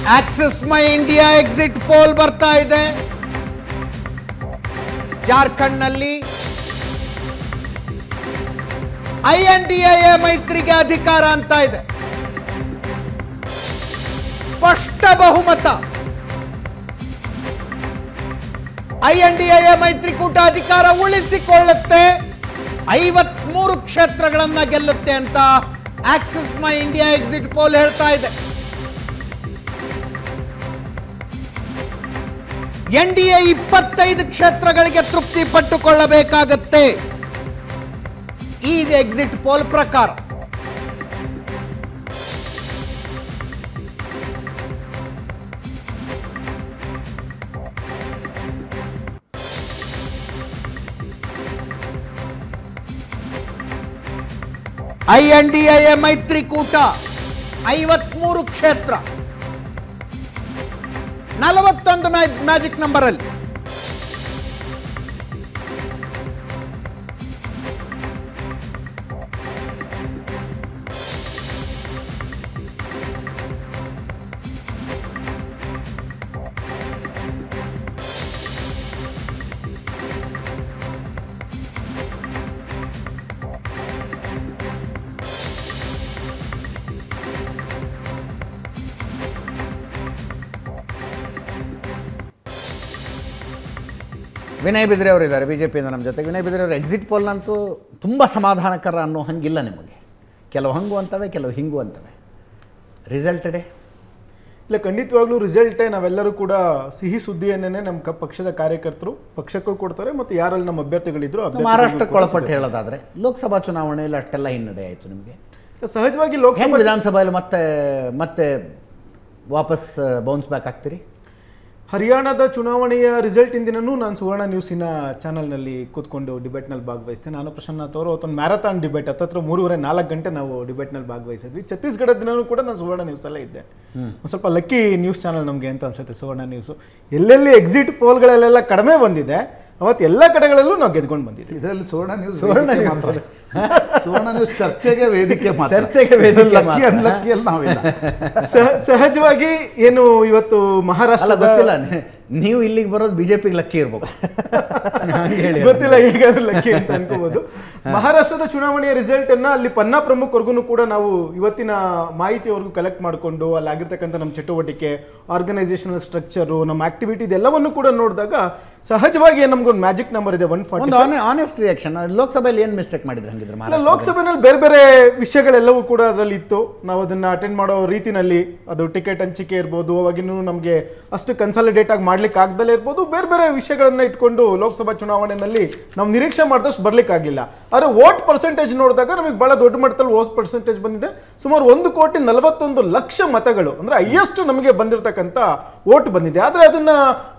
Axis My India exit poll ಬರ್ತಾ ಇದೆ ಜಾರ್ಖಂಡ್ನಲ್ಲಿ ಐ ಎನ್ ಡಿ ಎ ಮೈತ್ರಿಗೆ ಅಧಿಕಾರ ಅಂತ ಇದೆ ಸ್ಪಷ್ಟ ಬಹುಮತ ಐ ಎನ್ ಡಿ ಎ ಮೈತ್ರಿಕೂಟ ಅಧಿಕಾರ ಉಳಿಸಿಕೊಳ್ಳುತ್ತೆ ಐವತ್ಮೂರು ಕ್ಷೇತ್ರಗಳನ್ನ ಗೆಲ್ಲುತ್ತೆ ಅಂತ Axis My India exit poll ಹೇಳ್ತಾ ಇದೆ ಎನ್ ಡಿ ಎ ಇಪ್ಪತ್ತೈದು ಕ್ಷೇತ್ರಗಳಿಗೆ ತೃಪ್ತಿ ಪಟ್ಟುಕೊಳ್ಳಬೇಕಾಗತ್ತೆ ಈ ಎಕ್ಸಿಟ್ ಪೋಲ್ ಪ್ರಕಾರ ಐ ಎನ್ ಡಿ ಎ ಮೈತ್ರಿಕೂಟ ಐವತ್ಮೂರು ಕ್ಷೇತ್ರ ನಲವತ್ತೊಂದು ಮ್ಯಾಜಿಕ್ ನಂಬರ್ ಅಲ್ಲಿ ವಿನಯ್ ಬಿದ್ರೆ ಅವರು ಇದ್ದಾರೆ ಬಿ ಜೆ ಪಿಯಿಂದ ನಮ್ಮ ಜೊತೆ ವಿನಯ್ ಬಿದ್ರೆ ಅವರು ಎಕ್ಸಿಟ್ ಪೋಲ್ನಂತೂ ತುಂಬ ಸಮಾಧಾನಕರ ಅನ್ನೋ ಹಂಗಿಲ್ಲ ನಿಮಗೆ ಕೆಲವು ಹಂಗು ಅಂತವೆ ಕೆಲವು ಹಿಂಗು ಅಂತವೆ ರಿಸಲ್ಟ್ ಡೇ ಇಲ್ಲ ಖಂಡಿತವಾಗ್ಲೂ ರಿಸಲ್ಟೇ ನಾವೆಲ್ಲರೂ ಕೂಡ ಸಿಹಿ ಸುದ್ದಿಯನ್ನೇ ನಮ್ಮ ಕ- ಪಕ್ಷದ ಕಾರ್ಯಕರ್ತರು ಪಕ್ಷಕ್ಕೂ ಕೊಡ್ತಾರೆ ಮತ್ತು ಯಾರಲ್ಲಿ ನಮ್ಮ ಅಭ್ಯರ್ಥಿಗಳಿದ್ರು ಅಭ್ಯರ್ಥಿಗಳಿಗೂ ಮಹಾರಾಷ್ಟ್ರಕ್ಕೆ ಕೂಡ ಒಳಪಟ್ಟು ಹೇಳೋದಾದ್ರೆ ಲೋಕಸಭಾ ಚುನಾವಣೆಯಲ್ಲಿ ಅಷ್ಟೆಲ್ಲ ಹಿನ್ನಡೆ ಆಯಿತು ನಿಮಗೆ ಸಿಗುತ್ತೆ. ಸಹಜವಾಗಿ ಹೆಂಗೆ ಲೋಕಸಭಾ ವಿಧಾನಸಭೆಯಲ್ಲಿ ಮತ್ತೆ ಮತ್ತೆ ವಾಪಸ್ ಬೌನ್ಸ್ ಬ್ಯಾಕ್ ಆಗ್ತೀರಿ ಹರಿಯಾಣದ ಚುನಾವಣೆಯ ರಿಸಲ್ಟ್ ಇಂದಿನೂ ನಾನು ಸುವರ್ಣ ನ್ಯೂಸಿನ ಚಾನಲ್ನಲ್ಲಿ ಕೂತ್ಕೊಂಡು ಡಿಬೇಟ್ನಲ್ಲಿ ಭಾಗವಹಿಸ್ತೇನೆ ನಾನು ಪ್ರಶಾಂತ್ ಅವರು ಅವತ್ತೊಂದು ಮ್ಯಾರಥಾನ್ ಡಿಬೇಟ್ ಹತ್ತತ್ರ ಮೂರುವರೆ ನಾಲ್ಕು ಗಂಟೆ ನಾವು ಡಿಬೇಟ್ನಲ್ಲಿ ಭಾಗವಹಿಸಿದ್ವಿ ಛತ್ತೀಸ್ಗಢ ದಿನನೂ ಕೂಡ ನಾನು ಸುವರ್ಣ ನ್ಯೂಸಲ್ಲೇ ಇದ್ದೆ ಒಂದು ಸ್ವಲ್ಪ ಲಕ್ಕಿ ನ್ಯೂಸ್ ಚಾನಲ್ ನಮಗೆ ಅಂತ ಅನ್ಸುತ್ತೆ ಸುವರ್ಣ ನ್ಯೂಸು ಎಲ್ಲೆಲ್ಲಿ ಎಕ್ಸಿಟ್ ಪೋಲ್ಗಳಲ್ಲೆಲ್ಲ ಕಡಿಮೆ ಬಂದಿದೆ ಅವತ್ತು ಎಲ್ಲ ಕಡೆಗಳಲ್ಲೂ ನಾವು ಗೆದ್ಕೊಂಡು ಬಂದಿದ್ದೀವಿ ಇದರಲ್ಲಿ ಸುವರ್ಣ ನ್ಯೂಸ್ ಸುವರ್ಣ ವೇದಿಕೆ ನ್ಯೂಸ್. ಮಾತ್ರ. ಸುವರ್ಣ ನ್ಯೂಸ್ ಚರ್ಚೆಗೆ ವೇದಿಕೆ ಮಾತ್ರ. ಚರ್ಚೆಗೆ ವೇದಿಕೆ ಲಕ್ಕಿ ಮಾತ್ರ. ಅನ್ಲಕ್ಕಿಯಲ್ಲಿ ನಾವಿಲ್ಲ ಸಹ- ಸಹಜವಾಗಿ ಏನು ಇವತ್ತು ಅಲ್ಲ ಮಹಾರಾಷ್ಟ್ರದ ಗೊತ್ತಿಲ್ಲ ನೀ- ನೀವು ಇಲ್ಲಿಗೆ ಬರೋದು ಬಿಜೆಪಿಗೆ ಲಕ್ಕಿ ಇರ್ಬೇಕು ಹಂಗೆ ಹೇಳಿ ಗೊತ್ತಿಲ್ಲ ಈಗಾದ್ರೂ ಲಕ್ಕಿ ಅಂತ ಅನ್ಕೋಬಹುದು ಮಹಾರಾಷ್ಟ್ರದ ಚುನಾವಣೆಯ ರಿಸಲ್ಟ್ ಅನ್ನ ಅಲ್ಲಿ ಪನ್ನಾ ಪ್ರಮುಖರ್ಗು ಕೂಡ ನಾವು ಇವತ್ತಿನ ಮಾಹಿತಿವರೆಗೂ ಕಲೆಕ್ಟ್ ಮಾಡಿಕೊಂಡು ಅಲ್ಲಿ ಆಗಿರ್ತಕ್ಕಂಥ ನಮ್ಮ ಚಟುವಟಿಕೆ ಆರ್ಗನೈಸೇಷನಲ್ ಸ್ಟ್ರಕ್ಚರು ನಮ್ಮ ಆಕ್ಟಿವಿಟಿ ಇದೆಲ್ಲವನ್ನು ಕೂಡ ನೋಡಿದಾಗ ಸಹಜವಾಗಿ ನಮ್ಗೊಂದು ಮ್ಯಾಜಿಕ್ ನಂಬರ್ ಇದೆ ಒನ್ ಫಾರ್ಟಿ ಒಂದು ಆನೆಸ್ಟ್ ರಿಯಾಕ್ಷನ್ ಲೋಕಸಭೆಯಲ್ಲಿ ಏನು ಮಿಸ್ಟೇಕ್ ಮಾಡಿದ್ರೆ ಹಂಗಿದ್ರೆ ಅಲ್ಲ ಮಹಾರಾಷ್ಟ್ರದಲ್ಲಿ? ಲೋಕಸಭೆನಲ್ಲಿ ಬೇರೆ ಬೇರೆ ವಿಷಯಗಳೆಲ್ಲವೂ ಕೂಡ ಅದರಲ್ಲಿ ಇತ್ತು ನಾವು ಅದನ್ನ ಅಟೆಂಡ್ ಮಾಡೋ ರೀತಿನಲ್ಲಿ ಅದು ಟಿಕೆಟ್ ಹಂಚಿಕೆ ಇರ್ಬೋದು ಅವಾಗಿನೂ ನಮಗೆ ಅಷ್ಟು ಕನ್ಸಾಲಿಡೇಟ್ ಆಗಿ ಮಾಡ್ಲಿಕ್ಕೆ ಆಗ್ದಲೇ ಇರ್ಬೋದು ಬೇರೆ ಬೇರೆ ವಿಷಯಗಳನ್ನ ಇಟ್ಕೊಂಡು ಲೋಕಸಭಾ ಚುನಾವಣೆಯಲ್ಲಿ ನಾವು ನಿರೀಕ್ಷೆ ಮಾಡಿದಷ್ಟು ಬರ್ಲಿಕ್ಕೆ ಆಗಿಲ್ಲ ಆದರೆ ವೋಟ್ ಪರ್ಸೆಂಟೇಜ್ ನೋಡಿದಾಗ ನಮಗೆ ಬಹಳ ದೊಡ್ಡ ಮಟ್ಟದಲ್ಲಿ ವೋಟ್ ಪರ್ಸೆಂಟೇಜ್ ಬಂದಿದೆ ಸುಮಾರು ಒಂದು ಕೋಟಿ ನಲವತ್ತೊಂದು ಲಕ್ಷ ಮತಗಳು ಅಂದ್ರೆ ಹೈಯೆಸ್ಟ್ ನಮಗೆ ಬಂದಿರತಕ್ಕಂಥ ವೋಟ್ ಬಂದಿದೆ ಆದರೆ ಅದನ್ನ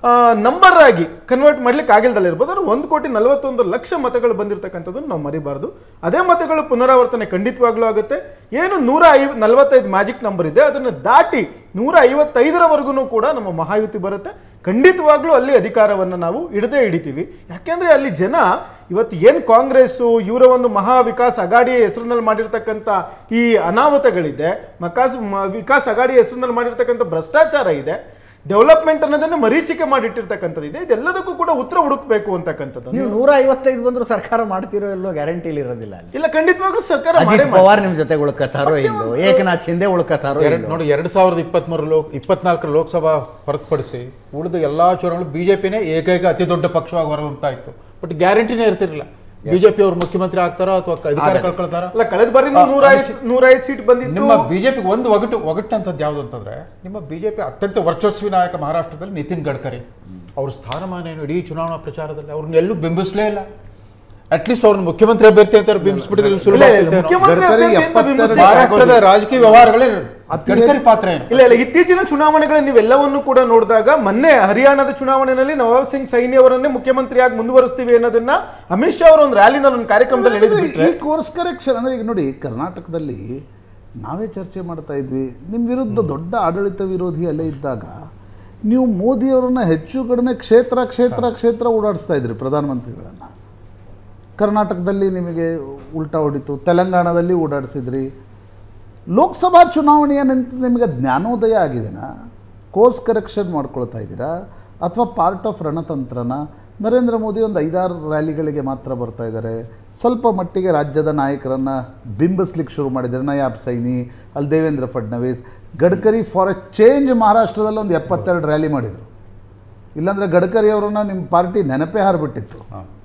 ನಂಬರ್ ಆಗಿ ಕನ್ವರ್ಟ್ ಮಾಡ್ಲಿಕ್ಕೆ ಆಗಿಲ್ದಲ್ಲ ಇರ್ಬೋದು ಆದರೆ ಒಂದು ಕೋಟಿ ನಲವತ್ತೊಂದು ಲಕ್ಷ ಮತಗಳು ಬಂದಿರತಕ್ಕಂಥದ್ದನ್ನು ನಾವು ಮರಿಬಾರ್ದು ಅದೇ ಮತಗಳು ಪುನರಾವರ್ತನೆ ಖಂಡಿತವಾಗ್ಲೂ ಆಗುತ್ತೆ ಏನು ನೂರ ಐ ನಲವತ್ತೈದು ಮ್ಯಾಜಿಕ್ ನಂಬರ್ ಇದೆ ಅದನ್ನು ದಾಟಿ ನೂರ ಐವತ್ತೈದರವರೆಗೂ ಕೂಡ ನಮ್ಮ ಮಹಾಯುತಿ ಬರುತ್ತೆ ಖಂಡಿತವಾಗ್ಲೂ ಅಲ್ಲಿ ಅಧಿಕಾರವನ್ನು ನಾವು ಹಿಡದೇ ಹಿಡಿತೀವಿ ಯಾಕೆಂದ್ರೆ ಅಲ್ಲಿ ಜನ ಇವತ್ತು ಏನು ಕಾಂಗ್ರೆಸ್ಸು ಇವರ ಒಂದು ಮಹಾ ವಿಕಾಸ್ ಅಗಾಡಿಯ ಹೆಸರಿನಲ್ಲಿ ಮಾಡಿರ್ತಕ್ಕಂಥ ಈ ಅನಾಹುತಗಳಿದೆ ಮಕಾಸ್ ಮ- ವಿಕಾಸ್ ಅಗಾಡಿಯ ಹೆಸರಿನಲ್ಲಿ ಮಾಡಿರ್ತಕ್ಕಂಥ ಭ್ರಷ್ಟಾಚಾರ ಇದೆ ಡೆವಲಪ್ಮೆಂಟ್ ಅನ್ನೋದನ್ನ ಮರೀಚಿಕೆ ಮಾಡಿಟ್ಟಿರ್ತಕ್ಕಂಥದ್ದು ಇದೆ ಇದೆಲ್ಲದಕ್ಕೂ ಕೂಡ ಉತ್ತರ ಹುಡುಕ್ಬೇಕು ಅಂತಕ್ಕಂಥದ್ದು ನೀವು ನೂರ ಐವತ್ತೈದು ಬಂದರೂ ಸರ್ಕಾರ ಮಾಡ್ತಿರೋ ಇಲ್ಲೋ ಗ್ಯಾರಂಟಿಲಿ ಇರೋದಿಲ್ಲ ಅಲ್ಲಿ ಇಲ್ಲ ಖಂಡಿತವಾಗ್ಲೂ ಸರ್ಕಾರ ಮಾಡೇ ಅಜಿತ್ ಮಾಡ್ತಾರೆ. ಪವಾರ್ ನಿಮ್ಮ ಜೊತೆ ಉಳ್ಕತಾರೋ ಇಲ್ಲೋ ಏಕನಾಥ್ ಶಿಂದೆ ಉಳ್ಕತಾರೋ ಎರಡು ಇಲ್ಲೋ? ನೋಡಿ ಎರಡು ಸಾವಿರದ ಇಪ್ಪತ್ತ್ಮೂರು ಲೋಕ್ ಇಪ್ಪತ್ನಾಲ್ಕರ ಲೋಕಸಭಾ ಹೊರತುಪಡಿಸಿ ಉಳಿದ ಎಲ್ಲ ಚುನಾವಣೆ ಬಿ ಜೆ ಪಿನೇ ಏಕೈಕ ಅತಿ ದೊಡ್ಡ ಪಕ್ಷವಾಗಿ ಹೊರಹೊಮ್ತಾ ಬಟ್ ಗ್ಯಾರಂಟಿನೇ ಇರ್ತಿರಲಿಲ್ಲ ಬಿಜೆಪಿ ಅವ್ರು ಮುಖ್ಯಮಂತ್ರಿ ಆಗ್ತಾರೋ ಅಥವಾ ಅಧಿಕಾರ ಕಳ್ಕೊಳ್ತಾರ ಅಲ್ಲ ಕಳೆದ ಬಾರಿ ನೂರ ಐದು ನೂರ ಐದು ಸೀಟ್ ಬಂದಿತ್ತು ನಿಮ್ಮ ಬಿಜೆಪಿಗೆ ಒಂದು ಒಗಟು ಒಗಟ್ಟು ಅಂತದ್ದು ಯಾವುದು ಅಂತಂದ್ರೆ ನಿಮ್ಮ ಬಿಜೆಪಿ ಅತ್ಯಂತ ವರ್ಚಸ್ವಿ ನಾಯಕ ಮಹಾರಾಷ್ಟ್ರದಲ್ಲಿ ನಿತಿನ್ ಗಡ್ಕರಿ ಅವ್ರ ಸ್ಥಾನಮಾನ ಏನು ಇಡೀ ಚುನಾವಣಾ ಪ್ರಚಾರದಲ್ಲಿ ಅವ್ರನ್ನ ಎಲ್ಲೂ ಬಿಂಬಿಸ್ಲೇ ಇಲ್ಲ ಅಟ್ಲೀಸ್ಟ್ ಅವ್ರನ್ನ ಮುಖ್ಯಮಂತ್ರಿ ಅಭ್ಯರ್ಥಿ ಅಂತ ಬಿಂಬಿಸ್ಬಿಟ್ಟಿದ್ರೆ ಸುಲಭ ಇಲ್ಲ, ಇಲ್ಲ, ಆಗ್ತಿತ್ತೇನೋ. ಮುಖ್ಯಮಂತ್ರಿ ಗಡ್ಕರಿ ಅಭ್ಯರ್ಥಿ ಅಂತ ಎಪ್ಪತ್ತೆರಡು ಬಿಂಬಿಸ್ಲಿಕ್ಕೆ ಮಹಾರಾಷ್ಟ್ರದ ಆಗೋದಿಲ್ಲ. ರಾಜಕೀಯ ವ್ಯವಹಾರಗಳೇ ಗಡ್ಕರಿ ಪಾತ್ರ ಏನು ಇಲ್ಲ ಇಲ್ಲ ಇತ್ತೀಚಿನ ಚುನಾವಣೆಗಳಲ್ಲಿ ನೀವೆಲ್ಲವನ್ನು ಕೂಡ ನೋಡಿದಾಗ ಮೊನ್ನೆ ಹರಿಯಾಣದ ಚುನಾವಣೆಯಲ್ಲಿ ನವಾಬ್ ಸಿಂಗ್ ಸೈನಿ ಅವರನ್ನೇ ಮುಖ್ಯಮಂತ್ರಿಯಾಗಿ ಮುಂದುವರಿಸ್ತೀವಿ ಅನ್ನೋದನ್ನ ಅಮಿತ್ ಶಾ ಅವರ ಒಂದು ರ್ಯಾಲಿನಲ್ಲಿ ಒಂದು ಕಾರ್ಯಕ್ರಮದಲ್ಲಿ ಹೇಳಿದ್ರು ಬಿಟ್ರೆ ಈ ಕೋರ್ಸ್ ಕರೆಕ್ಷನ್ ಅಂದ್ರೆ ಈಗ ನೋಡಿ ಕರ್ನಾಟಕದಲ್ಲಿ ನಾವೇ ಚರ್ಚೆ ಮಾಡ್ತಾ ಇದ್ವಿ ನಿಮ್ಮ ವಿರುದ್ಧ ದೊಡ್ಡ ಆಡಳಿತ ವಿರೋಧಿ ಅಲೆ ಇದ್ದಾಗ ನೀವು ಮೋದಿಯವರನ್ನ ಹೆಚ್ಚು ಕಡಿಮೆ ಕ್ಷೇತ್ರ ಕ್ಷೇತ್ರ ಕ್ಷೇತ್ರ ಓಡಾಡಿಸ್ತಾ ಇದ್ರಿ ಪ್ರಧಾನಮಂತ್ರಿಗಳನ್ನ ಕರ್ನಾಟಕದಲ್ಲಿ ನಿಮಗೆ ಉಲ್ಟಾ ಹೊಡಿತು ತೆಲಂಗಾಣದಲ್ಲಿ ಓಡಾಡಿಸಿದ್ರಿ ಲೋಕಸಭಾ ಚುನಾವಣೆಯ ನಂತರ ನಿಮಗೆ ಜ್ಞಾನೋದಯ ಆಗಿದೆನಾ ಕೋರ್ಸ್ ಕರೆಕ್ಷನ್ ಮಾಡ್ಕೊಳ್ತಾ ಇದ್ದೀರಾ ಅಥವಾ ಪಾರ್ಟ್ ಆಫ್ ರಣತಂತ್ರನ ನರೇಂದ್ರ ಮೋದಿ ಒಂದು ಐದಾರು ರ್ಯಾಲಿಗಳಿಗೆ ಮಾತ್ರ ಬರ್ತಾ ಇದ್ದಾರೆ ಸ್ವಲ್ಪ ಮಟ್ಟಿಗೆ ರಾಜ್ಯದ ನಾಯಕರನ್ನು ಬಿಂಬಿಸ್ಲಿಕ್ಕೆ ಶುರು ಮಾಡಿದ್ದಾರೆ ನಯಾಬ್ ಸೈನಿ ಅಲ್ಲಿ Devendra Fadnavis Gadkari for a change ಮಹಾರಾಷ್ಟ್ರದಲ್ಲಿ ಒಂದು ಎಪ್ಪತ್ತೆರಡು ರ್ಯಾಲಿ ಮಾಡಿದರು ಇಲ್ಲಾಂದರೆ ಗಡ್ಕರಿ ಅವರನ್ನು ನಿಮ್ಮ ಪಾರ್ಟಿ ನೆನಪೇ ಹಾರಿಬಿಟ್ಟಿತ್ತು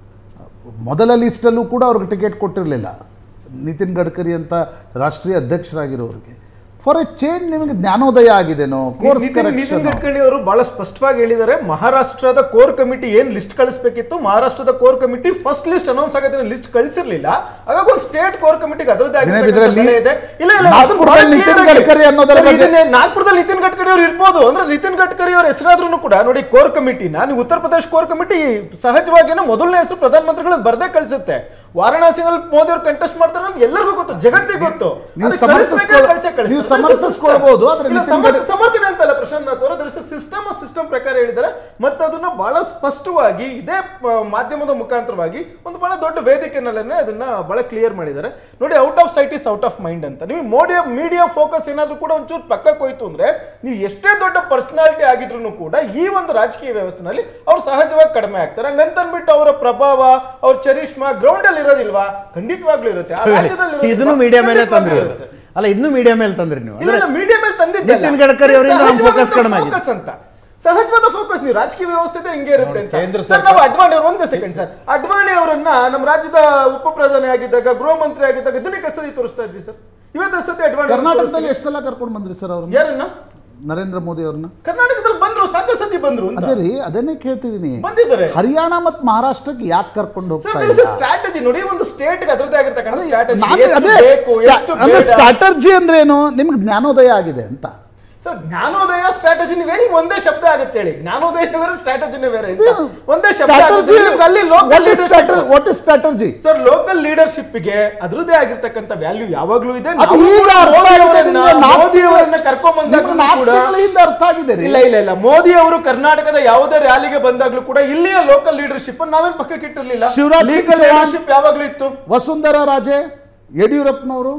ಮೊದಲ ಲಿಸ್ಟಲ್ಲೂ ಕೂಡ ಅವ್ರಿಗೆ ಟಿಕೆಟ್ ಕೊಟ್ಟಿರಲಿಲ್ಲ ನಿತಿನ್ ಗಡ್ಕರಿ ಅಂತ ರಾಷ್ಟ್ರೀಯ ಅಧ್ಯಕ್ಷರಾಗಿರೋರಿಗೆ ಫಾರ್ ಎ ಚೇಂಜ್ ನಿಮಗೆ ಜ್ಞಾನೋದಯ ಆಗಿದೆನೋ ಕೋರ್ಸ್ ನಿತಿನ್ ನಿತಿನ್ ಕರೆಕ್ಷನ್ ಗಡ್ಕರಿ ಅವರು ಬಹಳ ಸ್ಪಷ್ಟವಾಗಿ ಹೇಳಿದ್ದಾರೆ ಮಹಾರಾಷ್ಟ್ರದ ಕೋರ್ ಕಮಿಟಿ ಏನ್ ಲಿಸ್ಟ್ ಕಳಿಸ್ಬೇಕಿತ್ತು ಮಹಾರಾಷ್ಟ್ರದ core committee first list announce ಆಗೋದ್ರೆ ಲಿಸ್ಟ್ ಕಳಿಸಿರ್ಲಿಲ್ಲ ಹಾಗಾಗಿ ಒಂದು ಸ್ಟೇಟ್ ಕೋರ್ ಕಮಿಟಿಗೆ ಅದರದ್ದೇ ದಿನೇ ಆಗಿರ್ತಕ್ಕಂಥ ಬಿದ್ರಲ್ಲಿ ಬೆಲೆ ಇದೆ ಇಲ್ಲ ಇಲ್ಲ ಅದನ್ನ ನಾಗ್ಪುರದಲ್ಲಿ ಬಹಳ ನಿತಿನ್ clear ಆಗಿ- ಗಡ್ಕರಿ ಅನ್ನೋದರ ಸರ್, ಬಗ್ಗೆ- ಇದನ್ನೇ ನಾಗ್ಪುರದಲ್ಲಿ ನಿತಿನ್ ಗಡ್ಕರಿ ಅವರು ಇರ್ಬೋದು ಅಂದ್ರೆ ನಿತಿನ್ ಗಡ್ಕರಿ ಅವ್ರ ಹೆಸರಾದ್ರೂ ಕೂಡ ನೋಡಿ ಕೋರ್ ಕಮಿಟಿನ ನೀವು ಉತ್ತರ ಪ್ರದೇಶ ಕೋರ್ ಕಮಿಟಿ ಸಹಜವಾಗಿನ ಮೊದಲನೇ ಹೆಸರು ಪ್ರಧಾನಮಂತ್ರಿಗಳು ಬರ್ದೇ ಕಳಿಸುತ್ತೆ ವಾರಣಾಸಿನಲ್ಲಿ ಮೋದಿ ಅವರು ಕಂಟೆಸ್ಟ್ ಮಾಡ್ತಾರೆ ಅಂತ ಎಲ್ಲರಿಗೂ ಗೊತ್ತು ಜಗತ್ತಿಗೆ ಗೊತ್ತು ನೀವು ಅದಕ್ಕೆ ಸಮರ್ಥಿಸ್ಕೊಳ್- ಕಳಿಸ್ಬೇಕಾದ್ರೆ ಕಳ್ಸೇ ಕಳಿಸ್ತಾರೆ. ನೀವು There is a system. ಸಮರ್ಥಿಸ್ಕೊಳ್ಬೋದು, ಆದ್ರೆ ಇಲ್ಲ, ನಿತಿನ್ ಸಮರ್ಥ- ಗಡ್- ಸಮರ್ಥನೆ ಅಂತಲ್ಲ ಪ್ರಶಾಂತ್ ನಾಥ್ ಅವರು ಅದರ ಸಿಸ್ಟಮ್ ಸಿಸ್ಟಮ್ ಪ್ರಕಾರ ಹೇಳಿದ್ದಾರೆ ಮತ್ತೆ ಅದನ್ನ ಬಹಳ ಸ್ಪಷ್ಟವಾಗಿ ಇದೇ ಆ, ಮಾಧ್ಯಮದ ಮುಖಾಂತರವಾಗಿ ಒಂದು ಬಹಳ ದೊಡ್ಡ ವೇದಿಕೆನಲ್ಲೇ ಅದನ್ನ ಬಹಳ ಕ್ಲಿಯರ್ ಮಾಡಿದ್ದಾರೆ ನೋಡಿ out of sight is out of mind ಅಂತ ನೀವು ಮೋಡಿ ಮೀಡಿಯಾ ಫೋಕಸ್ ಏನಾದ್ರೂ ಕೂಡ ಒಂಚೂರು ಪಕ್ಕಕ್ಕೆ ಹೋಯ್ತು ಅಂದ್ರೆ ನೀವು ಎಷ್ಟೇ ದೊಡ್ಡ ಪರ್ಸನಾಲಿಟಿ ಆಗಿದ್ರು ಕೂಡ ಈ ಒಂದು ರಾಜಕೀಯ ವ್ಯವಸ್ಥೆನಲ್ಲಿ ಅವ್ರು ಸಹಜವಾಗಿ ಕಡಿಮೆ ಆಗ್ತಾರೆ ಹಂಗಂತನ್ಬಿಟ್ಟು ಅವರ ಪ್ರಭಾವ ಅವ್ರ ಚರಿಷ್ಮಾ ಗ್ರೌಂಡ್ ಅಲ್ಲಿ ಇರೋದಿಲ್ವಾ ಖಂಡಿತವಾಗ್ಲೂ ಇರುತ್ತೆ ಆ ರಾಜ್ಯದಲ್ಲಿ ಇರೋದಿಲ್ವಾ? ಇದನ್ನು ಮೀಡಿಯಾ ಮೇಲೆ ತಂದ್ರಿ ಖಂಡಿತವಾಗ್ಲೂ ಇರುತ್ತೆ. ಅಲ್ಲ ಇದನ್ನು ಮೀಡಿಯಾ ಮೇಲೆ ತಂದ್ರಿ ನೀವು ಇಲ್ಲ, ಅಂದ್ರೆ ಇಲ್ಲ, ಮೀಡಿಯಾ ಮೇಲೆ ತಂದಿದ್ದಲ್ಲ. ನಿತಿನ್ ಗಡ್ಕರಿ ಅವರಿಂದ ನಮ್ಮ ಸಹಜವಾದ focus ಕಡಿಮೆ ಆಗಿದೆ. focus ಅಂತ ಸಹಜವಾದ ಫೋಕಸ್ ನೀವು ರಾಜಕೀಯ ವ್ಯವಸ್ಥೆ ಹಿಂಗೆ ಇರುತ್ತೆ ಅಂತ ಕೇಂದ್ರ ಸರ್ ನಾವು ಅಡ್ವಾಣಿ ಅವ್ರು ಒಂದೇ ಸೆಕೆಂಡ್ ಸರ್ ಅಡ್ವಾಣಿ ಅವರನ್ನ ನಮ್ಮ ರಾಜ್ಯದ ಉಪ ಪ್ರಧಾನಿ ಆಗಿದ್ದಾಗ ಗೃಹ ಮಂತ್ರಿ ಆಗಿದ್ದಾಗ ಇದನ್ನೇ ಕಸದಿ ತೋರಿಸ್ತಾ ಇದ್ವಿ ಸರ್ ಇವತ್ತು ಸತಿ ಅಡ್ವಾಣಿ ಅವ್ರನ್ನ ಕರ್ನಾಟಕದಲ್ಲಿ ತೋರಿಸ್ತೀವಿ. ಎಷ್ಟು ಸಲ ಕರ್ಕೊಂಡು ಬಂದ್ರಿ ಸರ್ ಅವ್ರನ್ನ ಯಾರನ್ನ ನರೇಂದ್ರ ಮೋದಿ ಅವ್ರನ್ನ ಕರ್ನಾಟಕದಲ್ಲಿ ಬಂದ್ರು ಸಾಕು ಸತಿ ಬಂದ್ರು ಅಂತ ಅದೇ ರೀ ಅದನ್ನೇ ಕೇಳ್ತಿದ್ದೀನಿ ಬಂದಿದ್ದಾರೆ ಹರಿಯಾಣ ಮತ್ತು ಮಹಾರಾಷ್ಟ್ರಕ್ಕೆ ಯಾಕೆ ಕರ್ಕೊಂಡು ಸರ್ ಹೋಗ್ತಾ there is a ಇಲ್ಲ strategy ನೋಡಿ ಒಂದು ಸ್ಟೇಟ್ ಅದರದೇ ಆಗಿರ್ತಕ್ಕಂಥ ಅದೇ ಸ್ಟ್ರಾಟಜಿ ನಾನು ಅದೇ ಬೇಕು ಸ್ಟಾ- ಎಷ್ಟು ಅಂದ್ರೆ ಬೇಡ. ಸ್ಟ್ರಾಟರ್ಜಿ ಅಂದ್ರೆ ಏನು ನಿಮ್ಗೆ ಜ್ಞಾನೋದಯ ಆಗಿದೆ ಅಂತ ಸರ್ ಜ್ಞಾನೋದಯ ಸ್ಟ್ರಾಟಜಿ ನೀವೇ ಒಂದೇ ಶಬ್ದ ಆಗುತ್ತೆ ಹೇಳಿ ಜ್ಞಾನೋದಯ ಬೇರೆ ಸ್ಟ್ರಾಟಜಿನೇ ಬೇರೆ ಅಂತ. ಒಂದೇ ಶಬ್ದ ಸ್ಟ್ರಾಟರ್ಜಿ ಆಗುತ್ತೆ. ನಿಮ್ಗೆ ಅಲ್ಲಿ local leadership- what is strategy sir local leadership ಗೆ ಅದ್ರದ್ದೇ ಆಗಿರ್ತಕ್ಕಂಥ ವ್ಯಾಲ್ಯೂ ಯಾವಾಗ್ಲೂ ಇದೆ ಅದು ನಾವು ಈಗ ಕೂಡ ಅರ್ಥ ಮೋದಿ ಆಗಿದೆ ಅವರನ್ನ- ನಿಮ್ಗೆ ನಾಲ್ಕು ಮೋದಿ ಅವರನ್ನ ಕರ್ಕೊಂಡ್ ನಿಮ್ಗೆ ಬಂದಾಗ ನಾಲ್ಕು ಕೂಡ ತಿಂಗಳ ಹಿಂದೆ ಅರ್ಥ ಆಗಿದೆ ರೀ ಇಲ್ಲ ಇಲ್ಲ ಇಲ್ಲ ಮೋದಿ ಅವರು ಕರ್ನಾಟಕದ ಯಾವುದೇ ರ್ಯಾಲಿಗೆ ಬಂದಾಗ್ಲೂ ಕೂಡ ಇಲ್ಲಿಯ ಲೋಕಲ್ ಲೀಡರ್ಶಿಪ್ ನಾವೇನ್ ಪಕ್ಕಕ್ಕೆ ಇಟ್ಟಿರ್ಲಿಲ್ಲ ಶಿವರಾಜ್ ಸಿಂಗ್ ಲೀಗಲ್ ಚೌಹಾಣ್- ಲೀಡರ್ಶಿಪ್ ಯಾವಾಗ್ಲೂ ಇತ್ತು ವಸುಂಧರಾ ರಾಜೆ ಯಡಿಯೂರಪ್ಪನವರು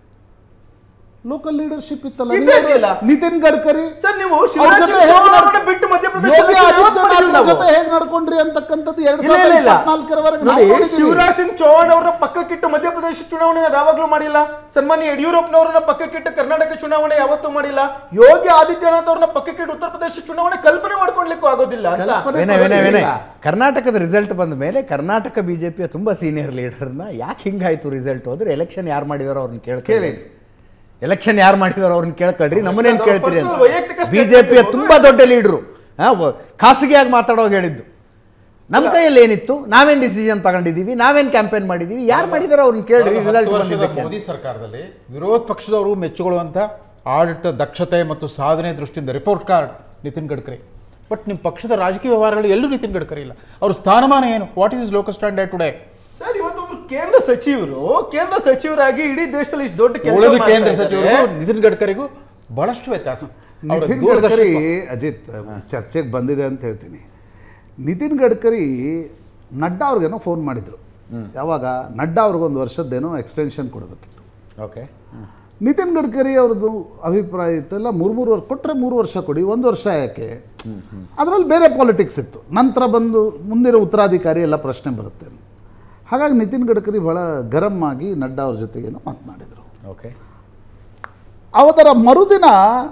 ಲೋಕಲ್ ಲೀಡರ್ಶಿಪ್ ಇತ್ತಲ್ಲ ಇದ್ದೇ ನೀವು ಇದೆಯಲ್ಲ. ನಿತಿನ್ ಗಡ್ಕರಿ ಸರ್ ನೀವು ಅವ್ರ ಶಿವರಾಜ್ ಜೊತೆ ಸಿಂಗ್ ಹೇಗೆ ಚೌಹಾಣ್ ನಡ್- ಅವರನ್ನ ಬಿಟ್ಟು ಮಧ್ಯಪ್ರದೇಶ ಯೋಗಿ ಆದಿತ್ಯನಾಥ್ ಜೊತೆ ಹೇಗೆ ನಡ್ಕೊಂಡ್ರಿ ಅಂತಕ್ಕಂಥದ್ದು ಎರಡ್ ಇಲ್ಲ ಇಲ್ಲ ಸಾವಿರದ ಇಲ್ಲ ಇಪ್ಪತ್ನಾಲ್ಕರವರೆಗೆ ನೋಡಿ ನಾವು ನೋಡಿದ್ದೀವಿ. ಶಿವರಾಜ್ ಸಿಂಗ್ ಚೌಹಾಣ್ ಅವರ ಪಕ್ಕಕ್ಕಿಟ್ಟು ಮಧ್ಯಪ್ರದೇಶ ಚುನಾವಣೆ ನಾವು ಯಾವಾಗ್ಲೂ ಮಾಡಿಲ್ಲ ಸನ್ಮಾನ್ಯ ಯಡಿಯೂರಪ್ಪನವರನ್ನ ಪಕ್ಕಕ್ಕಿಟ್ಟು ಕರ್ನಾಟಕ ಚುನಾವಣೆ ಯಾವತ್ತೂ ಮಾಡಿಲ್ಲ ಯೋಗಿ ಆದಿತ್ಯನಾಥ್ ಅವ್ರನ್ನ ಪಕ್ಕಕ್ಕಿಟ್ಟು ಉತ್ತರ ಪ್ರದೇಶ ಚುನಾವಣೆ ಕಲ್ಪನೆ ಮಾಡ್ಕೊಳ್ಲಿಕ್ಕೂ ಆಗೋದಿಲ್ಲ ಅಂತ ಕಲ್ಪನೆ ವಿನಯ್ ವಿನಯ್ ವಿನಯ್ ಇಲ್ಲ. ಕರ್ನಾಟಕದ ರಿಸಲ್ಟ್ ಬಂದ ಮೇಲೆ ಕರ್ನಾಟಕ ಬಿಜೆಪಿಯ ತುಂಬಾ ಸೀನಿಯರ್ ಲೀಡರ್ನ ಯಾಕೆ ಹಿಂಗಾಯ್ತು ರಿಸಲ್ಟ್ ಅಂದ್ರೆ ಎಲೆಕ್ಷನ್ ಯಾರು ಮಾಡಿದಾರೋ ಅವ್ರನ್ನ ಕೇಳಿ ಕೇಳಿ ಎಲೆಕ್ಷನ್ ಯಾರು ಮಾಡಿದಾರೋ ಅವ್ರನ್ನ ಕೇಳ್ಕೊಳ್ರಿ ನಮ್ಮನೇನ್ ಅವ್ರ ಕೇಳ್ತೀರಿ personal ಅಂತ ವೈಯಕ್ತಿಕ statement ಬಿಜೆಪಿಯ ಇರ್ಬೋದು. ತುಂಬಾ ದೊಡ್ಡ ಲೀಡ್ರು ಖಾಸಗಿಯಾಗಿ ಮಾತಾಡೋಗಿ ಹೇಳಿದ್ದು ನಮ್ಮ ಕೈಯಲ್ಲಿ ಏನಿತ್ತು ನಾವೇನ್ ಡಿಸಿಷನ್ ತಗೊಂಡಿದೀವಿ ನಾವೇನ್ ಕ್ಯಾಂಪೇನ್ ಮಾಡಿದೀವಿ ಯಾರು ಮಾಡಿದಾರೋ ಅವ್ರನ್ನ ಕೇಳ್ರಿ ಹತ್ತು ರಿಸಲ್ಟ್ ವರ್ಷದ ಬಂದಿದ್ದಕ್ಕೆ ಮೋದಿ ಸರ್ಕಾರದಲ್ಲಿ ವಿರೋಧ ಪಕ್ಷದವರು ಮೆಚ್ಚುಕೊಳ್ಳುವಂಥ ಆಡಳಿತ ದಕ್ಷತೆ ಮತ್ತು ಸಾಧನೆ ದೃಷ್ಟಿಯಿಂದ report card Nitin Gadkari but ನಿಮ್ಮ ಪಕ್ಷದ ರಾಜಕೀಯ ವ್ಯವಹಾರಗಳು ಎಲ್ಲೂ ನಿತಿನ್ ಗಡ್ಕರಿ ಇಲ್ಲ ಅವ್ರ ಸ್ಥಾನಮಾನ ಏನು what is local standard today sir ಇವತ್ತೊಬ್ರು ಕೇಂದ್ರ ಸಚಿವರು ಕೇಂದ್ರ ಸಚಿವರಾಗಿ ಇಡೀ ದೇಶದಲ್ಲಿ ಇಷ್ಟು ದೊಡ್ಡ ಕೆಲಸ ಉಳಿದ ಮಾಡ್ತಾ ಕೇಂದ್ರ ಇದ್ದಾರೆ. ಸಚಿವರಿಗೂ ನಿತಿನ್ ಗಡ್ಕರಿಗೂ ಬಹಳಷ್ಟು ವ್ಯತ್ಯಾಸ ಅವರ ನಿತಿನ್ ದೂರದರ್ಶನ ಗಡ್ಕರಿ ಅಜಿತ್ ಚರ್ಚೆಗೆ ಬಂದಿದೆ ಅಂತ ಹೇಳ್ತೀನಿ ನಿತಿನ್ ಗಡ್ಕರಿ ನಡ್ಡಾ ಅವ್ರಿಗೇನೋ ಫೋನ್ ಮಾಡಿದ್ರು ಯಾವಾಗ ನಡ್ಡಾ ಅವ್ರಿಗೊಂದು ವರ್ಷದ್ದೇನೋ ಎಕ್ಸ್ಟೆನ್ಷನ್ ಕೊಡಬೇಕಿತ್ತು ಓಕೆ ನಿತಿನ್ ಗಡ್ಕರಿ ಅವ್ರದ್ದು ಅಭಿಪ್ರಾಯ ಇತ್ತಲ್ಲ ಮೂರು ಮೂರು ವರ್ಷ ಕೊಟ್ಟರೆ ಮೂರು ವರ್ಷ ಕೊಡಿ ಒಂದು ವರ್ಷ ಯಾಕೆ ಅದರಲ್ಲಿ ಬೇರೆ ಪಾಲಿಟಿಕ್ಸ್ ಇತ್ತು ನಂತರ ಬಂದು ಮುಂದಿನ ಉತ್ತರಾಧಿಕಾರಿ ಎಲ್ಲ ಪ್ರಶ್ನೆ ಬರುತ್ತೆ ಹಾಗಾಗಿ ನಿತಿನ್ ಗಡ್ಕರಿ ಭಾಳ ಗರಂ ಆಗಿ ನಡ್ಡಾ ಅವ್ರ ಜೊತೆಗೇನೋ ಮಾತನಾಡಿದರು ಓಕೆ ಅವರ ಮರುದಿನ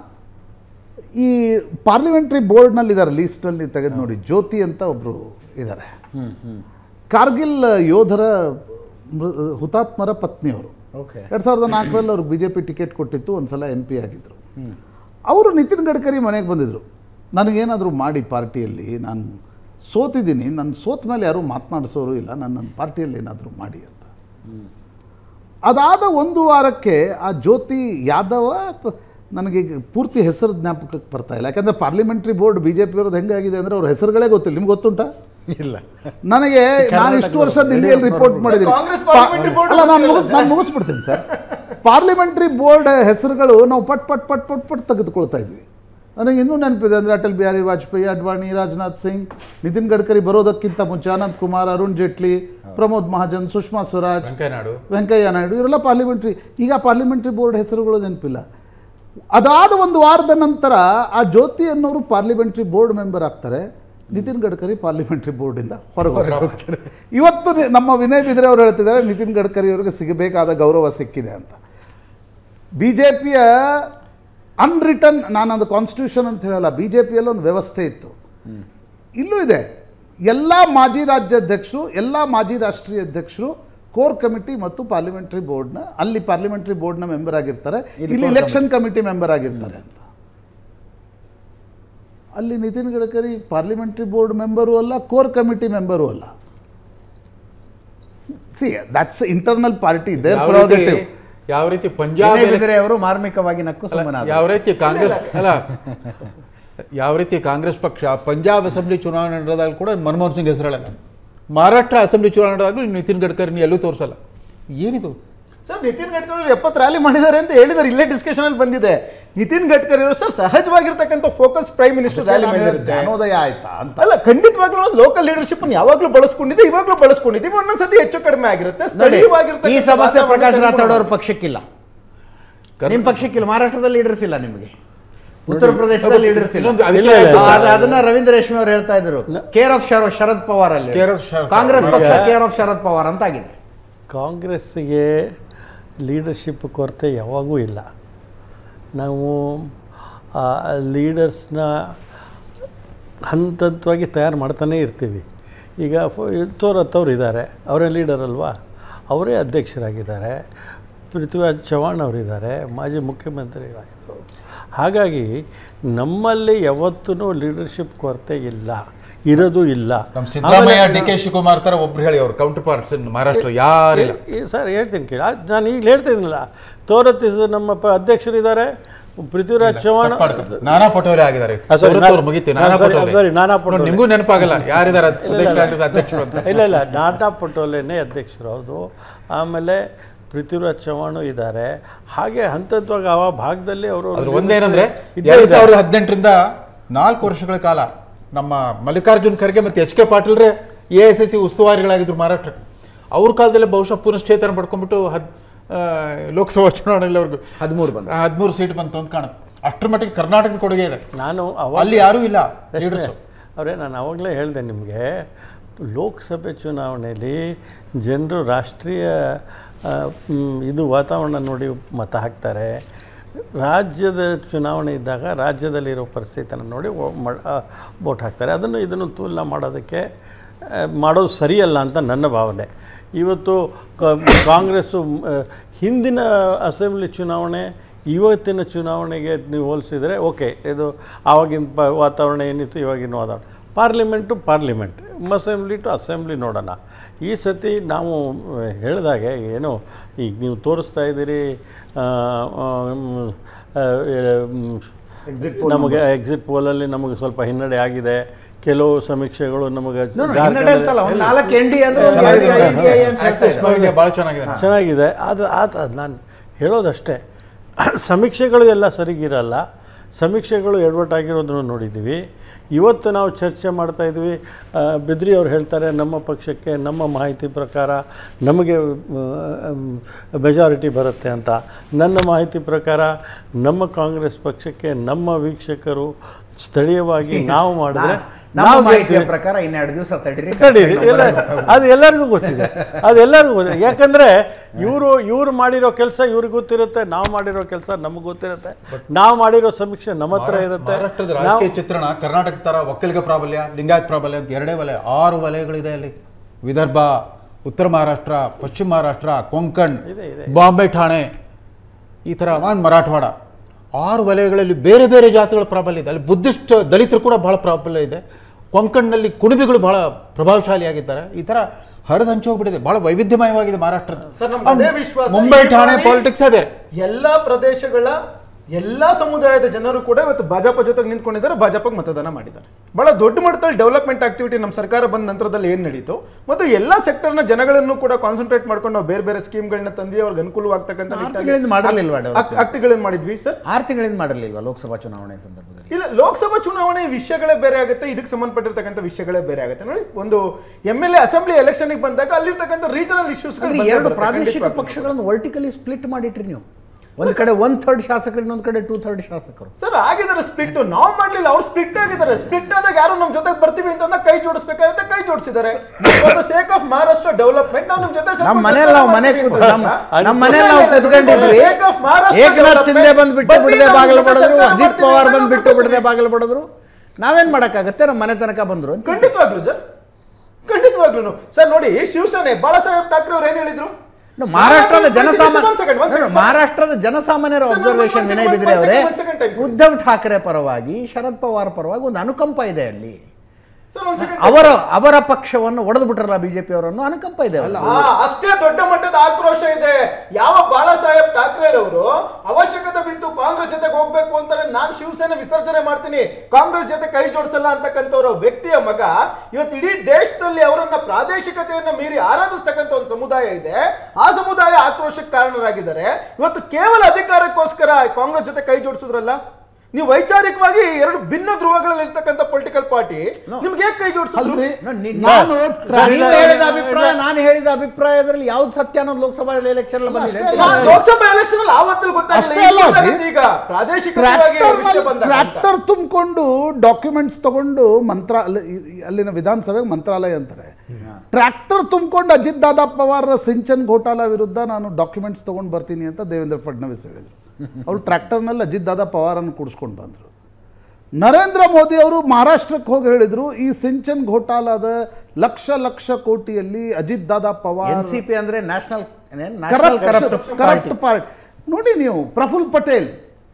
ಈ ಪಾರ್ಲಿಮೆಂಟ್ರಿ ಬೋರ್ಡ್ನಲ್ಲಿದ್ದಾರೆ ಲೀಸ್ಟಲ್ಲಿ ತೆಗೆದು ನೋಡಿ ಜ್ಯೋತಿ ಅಂತ ಒಬ್ಬರು ಇದ್ದಾರೆ ಕಾರ್ಗಿಲ್ ಯೋಧರ ಮೃ- ಹುತಾತ್ಮರ ಪತ್ನಿಯವರು ಓಕೆ ಎರಡು ಸಾವಿರದ ನಾಲ್ಕರಲ್ಲಿ ಅವ್ರಿಗೆ ಬಿ ಜೆ ಪಿ ಟಿಕೆಟ್ ಕೊಟ್ಟಿತ್ತು ಒಂದು ಸಲ ಎಂ ಪಿ ಆಗಿದ್ದರು ಅವರು ನಿತಿನ್ ಗಡ್ಕರಿ ಮನೆಗೆ ಬಂದಿದ್ದರು ನನಗೇನಾದರೂ ಮಾಡಿ ಪಾರ್ಟಿಯಲ್ಲಿ ನಾನು ಸೋತಿದ್ದೀನಿ ನನ್ನ ಸೋತ ಮೇಲೆ ಯಾರೂ ಮಾತನಾಡಿಸೋರು ಇಲ್ಲ ನನ್ನ ನನ್ನ ಪಾರ್ಟಿಯಲ್ಲಿ ಏನಾದರೂ ಮಾಡಿ ಅಂತ ಅದಾದ ಒಂದು ವಾರಕ್ಕೆ ಆ ಜ್ಯೋತಿ ಯಾದವ ಅಥವಾ ನನಗೆ ಈಗ ಪೂರ್ತಿ ಹೆಸರು ಜ್ಞಾಪಕಕ್ಕೆ ಬರ್ತಾ ಇಲ್ಲ ಯಾಕಂದರೆ ಪಾರ್ಲಿಮೆಂಟ್ರಿ ಬೋರ್ಡ್ ಬಿ ಜೆ ಪಿಯವ್ರದ್ದು ಹೆಂಗಾಗಿದೆ ಅಂದರೆ ಅವ್ರ ಹೆಸರುಗಳೇ ಗೊತ್ತಿಲ್ಲ ನಿಮ್ಗೆ ಗೊತ್ತುಂಟಾ ಇಲ್ಲ ನನಗೆ ನಾನು ಇಷ್ಟು ವರ್ಷ ದಿಲ್ಲಿಯಲ್ಲಿ ರಿಪೋರ್ಟ್ ಮಾಡಿದ್ದೀನಿ ಕಾಂಗ್ರೆಸ್ parliamentary board ಅಲ್ಲ ನಾನು ಗೊತ್ತಿಲ್ಲ ಮುಗಿಸ್ ನಾನು ಮುಗಿಸ್ಬಿಡ್ತೀನಿ ಸರ್ ಪಾರ್ಲಿಮೆಂಟ್ರಿ ಬೋರ್ಡ್ ಹೆಸರುಗಳು ನಾವು ಪಟ್ ಪಟ್ ಪಟ್ ಪಟ್ ಪಟ್ ತೆಗೆದುಕೊಳ್ತಾ ಇದ್ವಿ ನನಗೆ ಇನ್ನೂ ನೆನಪಿದೆ ಅಂದರೆ ಅಟಲ್ ಬಿಹಾರಿ ವಾಜಪೇಯಿ ಅಡ್ವಾಣಿ ರಾಜನಾಥ್ ಸಿಂಗ್ ನಿತಿನ್ ಗಡ್ಕರಿ ಬರೋದಕ್ಕಿಂತ ಮುಂಚೆ ಅನಂತ್ ಕುಮಾರ್ ಅರುಣ್ ಜೇಟ್ಲಿ ಪ್ರಮೋದ್ ಮಹಾಜನ್ ಸುಷ್ಮಾ ಸ್ವರಾಜ್ ವೆಂಕಯ್ಯ ನಾಯ್ಡು ವೆಂಕಯ್ಯ ನಾಯ್ಡು ಇವರೆಲ್ಲ ಪಾರ್ಲಿಮೆಂಟ್ರಿ ಈಗ ಪಾರ್ಲಿಮೆಂಟ್ರಿ ಬೋರ್ಡ್ ಹೆಸರುಗಳು ನೆನಪಿಲ್ಲ ಅದಾದ ಒಂದು ವಾರದ ನಂತರ ಆ ಜ್ಯೋತಿ ಅನ್ನೋರು ಪಾರ್ಲಿಮೆಂಟ್ರಿ ಬೋರ್ಡ್ ಮೆಂಬರ್ ಆಗ್ತಾರೆ ನಿತಿನ್ ಗಡ್ಕರಿ ಪಾರ್ಲಿಮೆಂಟ್ರಿ ಬೋರ್ಡಿಂದ ಹೊರಗೆ ಹೋಗ್ತಾರೆ ಇವತ್ತು ನಿ- ನಮ್ಮ ವಿನಯ್ ಬಿದ್ರೆ ಅವರು ಹೇಳ್ತಿದ್ದಾರೆ ನಿತಿನ್ ಗಡ್ಕರಿ ಅವರಿಗೆ ಸಿಗಬೇಕಾದ ಗೌರವ ಸಿಕ್ಕಿದೆ ಅಂತ ಬಿ ಜೆ ಪಿಯ ಅನ್ರಿಟರ್ನ್ ನಾನು ಅದು ಕಾನ್ಸ್ಟಿಟ್ಯೂಷನ್ ಅಂತ ಹೇಳಲ್ಲ ಬಿ ಜೆ ಪಿಯಲ್ಲಿ ಒಂದು ವ್ಯವಸ್ಥೆ ಇತ್ತು ಇಲ್ಲೂ ಇದೆ ಎಲ್ಲ ಮಾಜಿ ರಾಜ್ಯಾಧ್ಯಕ್ಷರು ಎಲ್ಲ ಮಾಜಿ ರಾಷ್ಟ್ರೀಯ ಅಧ್ಯಕ್ಷರು ಕೋರ್ ಕಮಿಟಿ ಮತ್ತು ಪಾರ್ಲಿಮೆಂಟರಿ ಬೋರ್ಡ್ನ ಅಲ್ಲಿ ಪಾರ್ಲಿಮೆಂಟರಿ ಬೋರ್ಡ್ನ ಮೆಂಬರ್ ಆಗಿರ್ತಾರೆ ಇಲ್ಲಿ ಇಲೆಕ್ಷನ್ ಕಮಿಟಿ ಮೆಂಬರ್ ಆಗಿರ್ತಾರೆ ಅಂತ ಅಲ್ಲಿ Nitin Gadkari parliamentary board member ಅಲ್ಲ ಕೋರ್ ಕಮಿಟಿ ಮೆಂಬರು ಅಲ್ಲ see that's internal party there ಯಾವ ರೀತಿ ಪ್ರೊರಗೇಟಿವ್ ಯಾವ ರೀತಿ ಪಂಜಾಬ್ ವಿನಯ್ ಬಿದರೆ ಅವರು ಮಾರ್ಮಿಕವಾಗಿ ನಕ್ಕು ಅಲ್ಲ, ಸುಮ್ಮನಾದರು ಯಾವ ರೀತಿ ಕಾಂಗ್ರೆಸ್ ಅಲ್ಲ ಯಾವ ರೀತಿ ಕಾಂಗ್ರೆಸ್ ಪಕ್ಷ ಪಂಜಾಬ್ ಅಸೆಂಬ್ಲಿ ಚುನಾವಣೆ ನಡೆದಾಗ ಕೂಡ ಮನಮೋಹನ್ ಸಿಂಗ್ ಹೆಸರಲ್ಲ ಮಹಾರಾಷ್ಟ್ರ ಅಸೆಂಬ್ಲಿ ಚುನಾವಣೆ ನಡೆದಾಗಲೂ ನಿತಿನ್ ಗಡ್ಕರಿ ಎಲ್ಲೂ ತೋರಿಸಲ್ಲ ಏನಿದು ಸರ್ ನಿತಿನ್ ಗಡ್ಕರಿ ಅವರು ಎಪ್ಪತ್ತು ರ್ಯಾಲಿ ಮಾಡಿದ್ದಾರೆ ಅಂತ ಹೇಳಿದ್ದಾರೆ ಇಲ್ಲೇ ಡಿಸ್ಕಷನ್ ಅಲ್ಲಿ ಬಂದಿದೆ ನಿತಿನ್ ಗಡ್ಕರಿ ಅವರು ಸರ್ ಸಹಜವಾಗಿರ್ತಕ್ಕಂಥ ಫೋಕಸ್ ಪ್ರೈಮ್ ಮಿನಿಸ್ಟರ್ ರ್ಯಾಲಿ ಮಾಡಿರುತ್ತೆ ಜ್ಞಾನೋದಯ ಆಯ್ತಾ ಅಂತ ಅಲ್ಲ ಖಂಡಿತವಾಗ್ಲೂ ಲೋಕಲ್ ಲೀಡರ್ಶಿಪ್ ಯಾವಾಗ್ಲೂ ಬಳಸ್ಕೊಂಡಿದೆ ಇವಾಗ್ಲೂ ಬಳಸ್ಕೊಂಡಿದ್ದೀವಿ ಒಂದೊಂದ್ಸತಿ ಹೆಚ್ಚು ಕಡಿಮೆ ಆಗಿರುತ್ತೆ ನೋಡಿ ಸ್ಥಳೀಯವಾಗಿರ್ತಕ್ಕಂಥ ಈ ಸಮಸ್ಯೆ ವಾತಾವರಣ ಪ್ರಕಾಶ್ ರಾಥೋಡ್ ಅವ್ರ ತೆಗೆದುಕೊಂಡು ಪಕ್ಷಕ್ಕಿಲ್ಲ ಕರ್ನ- ನಿಮ್ ಪಕ್ಷಕ್ಕಿಲ್ಲ ಮಹಾರಾಷ್ಟ್ರದಲ್ಲಿ ಲೀಡರ್ಸ್ ಇಲ್ಲ ನಿಮಗೆ ಉತ್ತರ ಪ್ರದೇಶದಲ್ಲಿ ಲೀಡರ್ಸ್ ಇಲ್ಲ ಇನ್ನೊಂದು ಅದಕ್ಕೆ ಇಲ್ಲ, ಇಲ್ಲ. ಅದ- ಅದನ್ನ ರವೀಂದ್ರ ರೇಷ್ಮೆ ಅವರು ಹೇಳ್ತಾ ಇದ್ರು ಕೇರ್ ಆಫ್ ಶರದ್ ಶರದ್ ಪವಾರ್ ಅಲ್ಲಿ Care of ಶರದ್ ಕಾಂಗ್ರೆಸ್ ಪವಾರ್. ಪಕ್ಷ ಈಗ- ಕೇರ್ ಆಫ್ ಶರದ್ ಪವಾರ್ ಅಂತ ಆಗಿದೆ ಕಾಂಗ್ರೆಸ್ಸಿಗೆ ಲೀಡರ್ಶಿಪ್ ಕೊರತೆ ಯಾವಾಗೂ ಇಲ್ಲ ನಾವು ಆ ಲೀಡರ್ಸ್ನ ಹಂತ ಹಂತವಾಗಿ ತಯಾರು ಮಾಡ್ತಾನೇ ಇರ್ತೀವಿ ಈಗ ತೋರತ್ತವ್ರು ಇದ್ದಾರೆ ಅವರೇ ಲೀಡರ್ ಅಲ್ವಾ ಅವರೇ ಅಧ್ಯಕ್ಷರಾಗಿದ್ದಾರೆ ಪೃಥ್ವಿರಾಜ್ ಚವ್ಹಾಣ್ ಅವರಿದ್ದಾರೆ ಮಾಜಿ ಮುಖ್ಯಮಂತ್ರಿಗಳಾಗಿದ್ದರು ಹಾಗಾಗಿ ನಮ್ಮಲ್ಲಿ ಯಾವತ್ತೂ ಲೀಡರ್ಶಿಪ್ ಕೊರತೆ ಇಲ್ಲ ಇರೋದು ಇಲ್ಲ ನಮ್ಮ ಸಿದ್ದರಾಮಯ್ಯ ಆಮೇಲೆ ಡಿ ಕೆ ಶಿವಕುಮಾರ್ ತರ ಒಬ್ರು ಹೇಳಿ ಅವ್ರ ಕೌಂಟರ್ ಪಾರ್ಟ್ಸ್ ಮಹಾರಾಷ್ಟ್ರ ಯಾರಿಲ್ಲ ಏ- ಸರ್ ಹೇಳ್ತೀನಿ ಕೇಳಿ ಅದ್ ನಾನು ಈಗ ಹೇಳ್ತೀನಲ್ಲ ತೋರತ್ತಿಸ್ ನಮ್ಮ ಪ ಅಧ್ಯಕ್ಷರಿದ್ದಾರೆ ಪೃಥ್ವಿರಾಜ್ ಚವ್ಹಾಣ್ ತಪ್ಪಾಡ್ತಾರೆ. ನಾನಾ ಪಟೋಲೆ ಆಗಿದ್ದಾರೆ ಆ, sorry, ಸವರತ್ ನಾ- ಅವ್ರು ಮುಗೀತು ಆ, ನಾನಾ sorry, ಪಟೋಲೆ sorry, ನಾನಾ ಪಟೋಲೆ. ನೋಡಿ, ನಿಮ್ಗೂ ನೆನಪಾಗಲ್ಲ ಯಾರಿದ್ದಾರೆ ಅಧ್ಯಕ್ಷ ಅಧ್ಯಕ್ಷರು ಅಂತ ಇಲ್ಲ ಇಲ್ಲ ನಾನಾ ಪಟೋಲೆನೇ ಅಧ್ಯಕ್ಷರು ಹೌದು ಆಮೇಲೆ ಪೃಥ್ವಿರಾಜ್ ಚವ್ಹಾಣ್ ಇದ್ದಾರೆ ಹಾಗೆ ಹಂತ ಹಂತವಾಗಿ ಆ ಭಾಗದಲ್ಲಿ ಅವರು ಅದ್ರ ಒಂದೇನಂದ್ರೆ ಇದ್ದೇ ಎರಡ್ ಇದ್ದಾರೆ. ಸಾವಿರದ ಹದಿನೆಂಟರಿಂದ ನಾಲ್ಕು ವರ್ಷಗಳ ಕಾಲ ನಮ್ಮ ಮಲ್ಲಿಕಾರ್ಜುನ್ ಖರ್ಗೆ ಮತ್ತೆ ಎಚ್ ಕೆ ಪಾಟೀಲ್ರೆ ಎ ಎಸ್ ಎಸ್ ಸಿ ಉಸ್ತುವಾರಿಗಳಾಗಿದ್ರು ಮಹಾರಾಷ್ಟ್ರ ಅವ್ರ ಕಾಲದಲ್ಲೇ ಬಹುಶಃ ಪುನಶ್ಚೇತನ ಪಡ್ಕೊಂಡ್ಬಿಟ್ಟು ಹದ್ ಆ, ಲೋಕಸಭಾ ಚುನಾವಣೆಯಲ್ಲಿ ಅವ್ರಿಗೆ ಹದಿಮೂರು ಬಂದು ಹದಿಮೂರು ಸೀಟ್ ಬಂತು ಅಂತ ಕಾಣುತ್ತೆ ಅಷ್ಟರ ಮಟ್ಟಿಗೆ ಕರ್ನಾಟಕದ ಕೊಡುಗೆ ಇದೆ ನಾನು ಅಲ್ಲಿ ಯಾರೂ ಇಲ್ಲ ಲೀಡರ್ಸು ಅವರೇ ನಾನು ಆವಾಗಲೇ ಹೇಳಿದೆ ನಿಮಗೆ ಲೋಕಸಭೆ ಚುನಾವಣೆಯಲ್ಲಿ ಜನರು ರಾಷ್ಟ್ರೀಯ ಆ, ಮ್, ಇದು ವಾತಾವರಣ ನೋಡಿ ಮತ ಹಾಕ್ತಾರೆ ರಾಜ್ಯದ ಚುನಾವಣೆ ಇದ್ದಾಗ ರಾಜ್ಯದಲ್ಲಿರೋ ಪರಿಸ್ಥಿತಿಯನ್ನು ನೋಡಿ ವೋಟ್ ಹಾಕ್ತಾರೆ ಅದನ್ನು ಇದನ್ನು ತುಲನಾ ಮಾಡೋದಕ್ಕೆ ಆ, ಮಾಡೋದು ಸರಿಯಲ್ಲ ಅಂತ ನನ್ನ ಭಾವನೆ ಇವತ್ತು ಕ- ಕಾಂಗ್ರೆಸ್ಸು ಮ್, ಆ, ಹಿಂದಿನ ಅಸೆಂಬ್ಲಿ ಚುನಾವಣೆ ಇವತ್ತಿನ ಚುನಾವಣೆಗೆ ನೀವು ಹೋಲಿಸಿದರೆ ಓಕೆ ಇದು ಆವಾಗಿನ ಪ ವಾತಾವರಣ ಏನಿತ್ತು ಇವಾಗಿನ ವಾತಾವರಣ parliament parliament assembly to assembly ನೋಡೋಣ ಈ ಸತಿ ನಾವು ಆ, ಹೇಳಿದಾಗೆ ಏನು ಈಗ ನೀವು ತೋರಿಸ್ತಾ ಇದ್ದೀರಿ ಆ, ಆ, ಮ್, ಆ, ಮ್, Exit ನಮಗೆ ಎಕ್ಸಿಟ್ ಪೋಲಲ್ಲಿ ನಮಗೆ ಸ್ವಲ್ಪ ಹಿನ್ನಡೆ ಆಗಿದೆ ಕೆಲವು ಸಮೀಕ್ಷೆಗಳು ನಮಗೆ ಹಿನ್ನಡೆ ಅಂತಲ್ಲ ಒಂದು ನಾಲ್ಕು ಎನ್ ಡಿ ಅಂದ್ರೆ ಒಂದು ಎರಡು NDA ಅಂತ ಹೇಳ್ತಾ ಆಕ್ಸೆಸ್ ಇದ್ದಾರೆ. ಭಾಳ ಚೆನ್ನಾಗಿದೆ ಚೆನ್ನಾಗಿದೆ ಅದು ಆತ ನಾನು ಹೇಳೋದಷ್ಟೇ ಸಮೀಕ್ಷೆಗಳು ಎಲ್ಲ ಸರಿಗಿರಲ್ಲ ಸಮೀಕ್ಷೆಗಳು ಎಡವಟ್ಟಾಗಿರೋದನ್ನು ನೋಡಿದ್ದೀವಿ ಇವತ್ತು ನಾವು ಚರ್ಚೆ ಮಾಡ್ತಾ ಇದ್ವಿ ಆ, ಬಿದ್ರಿ ಅವ್ರು ಹೇಳ್ತಾರೆ ನಮ್ಮ ಪಕ್ಷಕ್ಕೆ ನಮ್ಮ ಮಾಹಿತಿ ಪ್ರಕಾರ ನಮಗೆ ಮೆಜಾರಿಟಿ ಬರುತ್ತೆ ಅಂತ ನನ್ನ ಮಾಹಿತಿ ಪ್ರಕಾರ ನಮ್ಮ ಕಾಂಗ್ರೆಸ್ ಪಕ್ಷಕ್ಕೆ ನಮ್ಮ ವೀಕ್ಷಕರು ಸ್ಥಳೀಯವಾಗಿ ನಾವು ಮಾಡಿದ್ರೆ ನಮ್ಮ ನಾವು ಮಾಹಿತಿಯ ಗೆಲ್ತೀವಿ. ಪ್ರಕಾರ ಇನ್ನೆರಡು ದಿವಸ ತಡೀರಿ ತಡೀರಿ ಎಲ್ಲ ಅದು ಎಲ್ಲರಿಗೂ ಗೊತ್ತಿದೆ ಅದು ಎಲ್ಲರಿಗೂ ಗೊತ್ತಿದೆ ಯಾಕಂದ್ರೆ ಇವರು ಇವ್ರು ಮಾಡಿರೋ ಕೆಲಸ ಇವ್ರಿಗೆ ಗೊತ್ತಿರುತ್ತೆ ನಾವು ಮಾಡಿರೋ ಕೆಲಸ ನಮಗೆ ಗೊತ್ತಿರುತ್ತೆ ನಾವು ಮಾಡಿರೋ ಸಮೀಕ್ಷೆ ನಮ್ಮ ಹತ್ರ ಇರುತ್ತೆ ಮಹಾರಾಷ್ಟ್ರದ ನಾವು ರಾಜಕೀಯ ಚಿತ್ರಣ ಕರ್ನಾಟಕ ತರ ಒಕ್ಕಲಿಗ ಪ್ರಾಬಲ್ಯ ಲಿಂಗಾಯತ್ ಪ್ರಾಬಲ್ಯ ಅಂತ ಎರಡೇ ವಲಯ ಆರು ವಲಯಗಳಿದೆ ಅಲ್ಲಿ ವಿದರ್ಭ ಉತ್ತರ ಮಹಾರಾಷ್ಟ್ರ ಪಶ್ಚಿಮ ಮಹಾರಾಷ್ಟ್ರ ಕೊಂಕಣ್ ಇದೆ, ಇದೆ. ಬಾಂಬೆ ಠಾಣೆ ಈ ಥರ ಆನ್ ಮರಾಠವಾಡ ಆರು ವಲಯಗಳಲ್ಲಿ ಬೇರೆ ಬೇರೆ ಜಾತಿಗಳ ಪ್ರಾಬಲ್ಯ ಇದೆ ಅಲ್ಲಿ ಬುದ್ಧಿಸ್ಟ್ ದಲಿತರು ಕೂಡ ಬಹಳ ಪ್ರಾಬಲ್ಯ ಇದೆ ಕೊಂಕಣ್ನಲ್ಲಿ ಕುಣಬಿಗಳು ಬಹಳ ಪ್ರಭಾವಶಾಲಿಯಾಗಿದ್ದಾರೆ ಈ ಥರ ಹರಿದು ಹಂಚಿ ಹೋಗ್ಬಿಟ್ಟಿದೆ ಬಹಳ ವೈವಿಧ್ಯಮಯವಾಗಿದೆ ಮಹಾರಾಷ್ಟ್ರದ ಸರ್ ನಮ್ಗೆ ಅದೇ ವಿಶ್ವಾಸ ಮುಂಬೈ ಈ ಠಾಣೆ ಬಾರಿ ಪಾಲಿಟಿಕ್ಸೇ ಬೇರೆ ಎಲ್ಲಾ ಪ್ರದೇಶಗಳ ಎಲ್ಲಾ ಸಮುದಾಯದ ಜನರು ಕೂಡ ಇವತ್ತು ಭಾಜಪ ಜೊತೆಗೆ ನಿಂತ್ಕೊಂಡಿದ್ದಾರೆ ಭಾಜಪಕ್ಕೆ ಮತದಾನ ಮಾಡಿದ್ದಾರೆ ಬಹಳ ದೊಡ್ಡ ಮಟ್ಟದಲ್ಲಿ ಡೆವಲಪ್ಮೆಂಟ್ ಆಕ್ಟಿವಿಟಿ ನಮ್ಮ ಸರ್ಕಾರ ಬಂದ ನಂತರದಲ್ಲಿ ಏನು ನಡೀತು ಮತ್ತು ಎಲ್ಲಾ ಸೆಕ್ಟರ್ನ ಜನಗಳನ್ನು ಕೂಡ ಕಾನ್ಸಂಟ್ರೇಟ್ ಮಾಡ್ಕೊಂಡು ನಾವು ಬೇರೆ ಬೇರೆ ಸ್ಕೀಮ್ಗಳನ್ನ ತಂದ್ವಿ ಅವ್ರಿಗೆ ಅನುಕೂಲವಾಗ್ತಕ್ಕಂಥ ಆರು ತಿಂಗಳಿಂದ ಮಾಡಿರ್ಲಿಲ್ವಾ development? ಆಕ್ಟ್ಗಳನ್ನು ಮಾಡಿದ್ವಿ ಸರ್ ಆರು ತಿಂಗಳಿಂದ ಮಾಡಿರ್ಲಿಲ್ವಾ ಲೋಕಸಭಾ ಚುನಾವಣೆ ಸಂದರ್ಭದಲ್ಲಿ ಇಲ್ಲ ಲೋಕಸಭಾ ಚುನಾವಣೆ ವಿಷಯಗಳೇ ಬೇರೆ ಆಗುತ್ತೆ ಇದಕ್ಕೆ ಸಂಬಂಧಪಟ್ಟಿರ್ತಕ್ಕಂಥ ವಿಷಯಗಳೇ ಬೇರೆ ಆಗುತ್ತೆ ನೋಡಿ ಒಂದು ಎಂ ಎಲ್ ಎ ಅಸೆಂಬ್ಲಿ ಎಲೆಕ್ಷನ್ಗೆ ಬಂದಾಗ ಅಲ್ಲಿರ್ತಕ್ಕಂಥ ರೀಜನಲ್ ಇಶ್ಯೂಸ್ ಅಂದ್ರೆ ಎರಡು ಪ್ರಾದೇಶಿಕ ಪಕ್ಷಗಳನ್ನು ವರ್ಟಿಕಲಿ ಸ್ಪ್ಲಿಟ್ ಮಾಡಿಟ್ರಿ ನೀವು ಒಂದು ಕಡೆ ಒನ್ ಥರ್ಡ್ ಶಾಸಕರು ಇನ್ನೊಂದು ಕಡೆ ಟೂ ಥರ್ಡ್ ಶಾಸಕರು ಸರ್ ಆಗಿದ್ದಾರೆ ಸ್ಪ್ಲಿಟ್ ನಾವು ಮಾಡ್ಲಿಲ್ಲ ಅವ್ರು ಸ್ಪ್ಲಿಟ್ ಆಗಿದ್ದಾರೆ ಸ್ಪ್ಲಿಟ್ ಆದಾಗ ಯಾರು ನಮ್ ಜೊತೆಗೆ ಬರ್ತೀವಿ ಅಂತ ಕೈ ಜೋಡಿಸ್ಬೇಕಾಗುತ್ತೆ ಕೈ ಜೋಡಿಸಿದ್ದಾರೆ ಸೇಕ್ ಆಫ್ ಮಹಾರಾಷ್ಟ್ರ ಡೆವಲಪ್ಮೆಂಟ್ ನಾವು ನಿಮ್ ಜೊತೆ ನಮ್ಮ ಮನೇಲಿ ನಾವು ಮನೆ ಕೂತು ನಮ್ಮ ನಮ್ಮ ಮನೇಲಿ ನಾವು ಕುತ್ಕೊಂಡಿದ್ವಿ ಏಕನಾಥ್ ಶಿಂದೆ ಬಂದು ಬಿಟ್ಟು ಬಿಡದೆ ಬಾಗಿಲು ಬಡಿದ್ರು ಅಜಿತ್ ಪವಾರ್ ಬಂದು ಬಿಟ್ಟು ಬಿಡದೆ ಬಾಗಿಲು ಬಡಿದ್ರು ನಾವೇನ್ ಮಾಡಕ್ಕಾಗತ್ತೆ ನಮ್ಮ ಮನೆ ತನಕ ಬಂದ್ರು ಅಂತ ಖಂಡಿತವಾಗ್ಲು ಸರ್ ಖಂಡಿತವಾಗ್ಲು ಸರ್ ನೋಡಿ ಶಿವಸೇನೆ ಬಾಳಾಸಾಹೇಬ್ ಠಾಕ್ರೆ ಅವ್ರು ಏನ್ ಹೇಳಿದ್ರು ಇನ್ನು ಮಹಾರಾಷ್ಟ್ರದ One second, one second, one ಜನಸಾಮಾನ್ಯ second. ಮಹಾರಾಷ್ಟ್ರದ ಜನಸಾಮಾನ್ಯರ sir, observation one Vinay second, ಬಿದ್ರೆ one ಅವರೇ second, one second time. Uddhav Thackeray ಪರವಾಗಿ ಶರದ್ ಪವಾರ್ ಪರವಾಗಿ ಒಂದು ಅನುಕಂಪ ಇದೆ ಅಲ್ಲಿ ಸರ್ ಒಂದ್ ಸೆಕೆಂಡ್ ಅವರ ಅವರ ಪಕ್ಷವನ್ನು ಒಡೆದು ಬಿಟ್ರಲ್ಲ ಬಿಜೆಪಿ ಅವರನ್ನು ಅನುಕಂಪ ಇದೆ ಅಲ್ಲ ಆ, ಅಷ್ಟೇ ದೊಡ್ಡ ಮಟ್ಟದ ಆಕ್ರೋಶ ಇದೆ ಯಾವ ಬಾಳಾಸಾಹೇಬ್ ಠಾಕ್ರೆ ಅವರು ಅವಶ್ಯಕತೆ ಬಿದ್ದು ಕಾಂಗ್ರೆಸ್ ಜೊತೆಗೆ ಹೋಗ್ಬೇಕು ಅಂತಾರೆ ನಾನ್ ಶಿವಸೇನೆ ವಿಸರ್ಜನೆ ಮಾಡ್ತೀನಿ ಕಾಂಗ್ರೆಸ್ ಜೊತೆ ಕೈ ಜೋಡಿಸಲ್ಲ ಅಂತಕ್ಕಂಥವ್ರ ವ್ಯಕ್ತಿಯ ಮಗ ಇವತ್ತು ಇಡೀ ದೇಶದಲ್ಲಿ ಅವರನ್ನ ಪ್ರಾದೇಶಿಕತೆಯನ್ನ ಮೀರಿ ಆರಾಧಿಸ್ತಕ್ಕಂಥ ಒಂದು ಸಮುದಾಯ ಇದೆ ಆ ಸಮುದಾಯ ಆಕ್ರೋಶಕ್ಕೆ ಕಾರಣರಾಗಿದ್ದಾರೆ ಇವತ್ತು ಕೇವಲ ಅಧಿಕಾರಕ್ಕೋಸ್ಕರ ಕಾಂಗ್ರೆಸ್ ಜೊತೆ ಕೈ ಜೋಡಿಸಿದ್ರಲ್ಲ ನೀವು ವೈಚಾರಿಕವಾಗಿ ಎರಡು ಭಿನ್ನ ಧ್ರುವಗಳಲ್ಲಿ ಇರ್ತಕ್ಕಂಥ ಪೊಲಿಟಿಕಲ್ ಪಾರ್ಟಿ ನಿಮ್ಗೆ ಹೇಗೆ ಕೈ ಜೋಡಿಸಿದ್ರು ಅಲ್ರಿ ನೋ- ನಿ- ನಾನು ನಾನು ನೀವು ಹೇಳಿದ ಅಭಿಪ್ರಾಯ ನಾನು ಹೇಳಿದ ಅಭಿಪ್ರಾಯದಲ್ಲಿ ಯಾವ್ದು ಸತ್ಯ ಅನ್ನೋದು ಲೋಕಸಭಾ ಎಲೆಕ್ಷನ್ ಬಂದಿದೆ ಅಂತ ನಾ- ಲೋಕಸಭಾ ಎಲೆಕ್ಷನ್ ಅಲ್ಲಿ ಆವತ್ತಲ್ಲಿ ಅಷ್ಟೇ ಅಲ್ಲ ಗೊತ್ತಾಗಿಲ್ಲ ಅಜ್ಜಿ. ಈಗ ಪ್ರಾದೇಶಿಕವಾಗಿ ವಿಷಯ ಬಂದಾಗ ಅಂತ. ಟ್ರ್ಯಾಕ್ಟರ್ ತುಂಬಿಕೊಂಡು ಡಾಕ್ಯುಮೆಂಟ್ಸ್ ತಗೊಂಡು ಮಂತ್ರ ಅಲ್ಲಿ- ಈ- ಅಲ್ಲಿನ ವಿಧಾನಸಭೆಗೆ ಮಂತ್ರಾಲಯ ಅಂತಾರೆ ಟ್ರ್ಯಾಕ್ಟರ್ ತುಂಬಿಕೊಂಡು ಅಜಿತ್ ದಾದಾ ಪವಾರ್ ಸಿಂಚನ್ ಘೋಟಾಲ ವಿರುದ್ಧ ನಾನು ಡಾಕ್ಯುಮೆಂಟ್ಸ್ ತಗೊಂಡು ಬರ್ತೀನಿ ಅಂತ ದೇವೇಂದ್ರ ಫಡ್ನವೀಸ್ ಹೇಳಿದರು ಅವರು ಟ್ರ್ಯಾಕ್ಟರ್ನಲ್ಲಿ ಅಜಿತ್ ದಾದಾ ಪವಾರನ್ನು ಕೂಡಿಸ್ಕೊಂಡು ಬಂದರು ನರೇಂದ್ರ ಮೋದಿ ಅವರು ಮಹಾರಾಷ್ಟ್ರಕ್ಕೆ ಹೋಗಿ ಹೇಳಿದರು ಈ ಸಿಂಚನ್ ಘೋಟಾಲದ ಲಕ್ಷ ಲಕ್ಷ ಕೋಟಿಯಲ್ಲಿ Ajit Dada Pawar N C P ಅಂದ್ರೆ national corrupt corrupt corrupt part ನೋಡಿ ನೀವು ಪ್ರಫುಲ್ ಪಟೇಲ್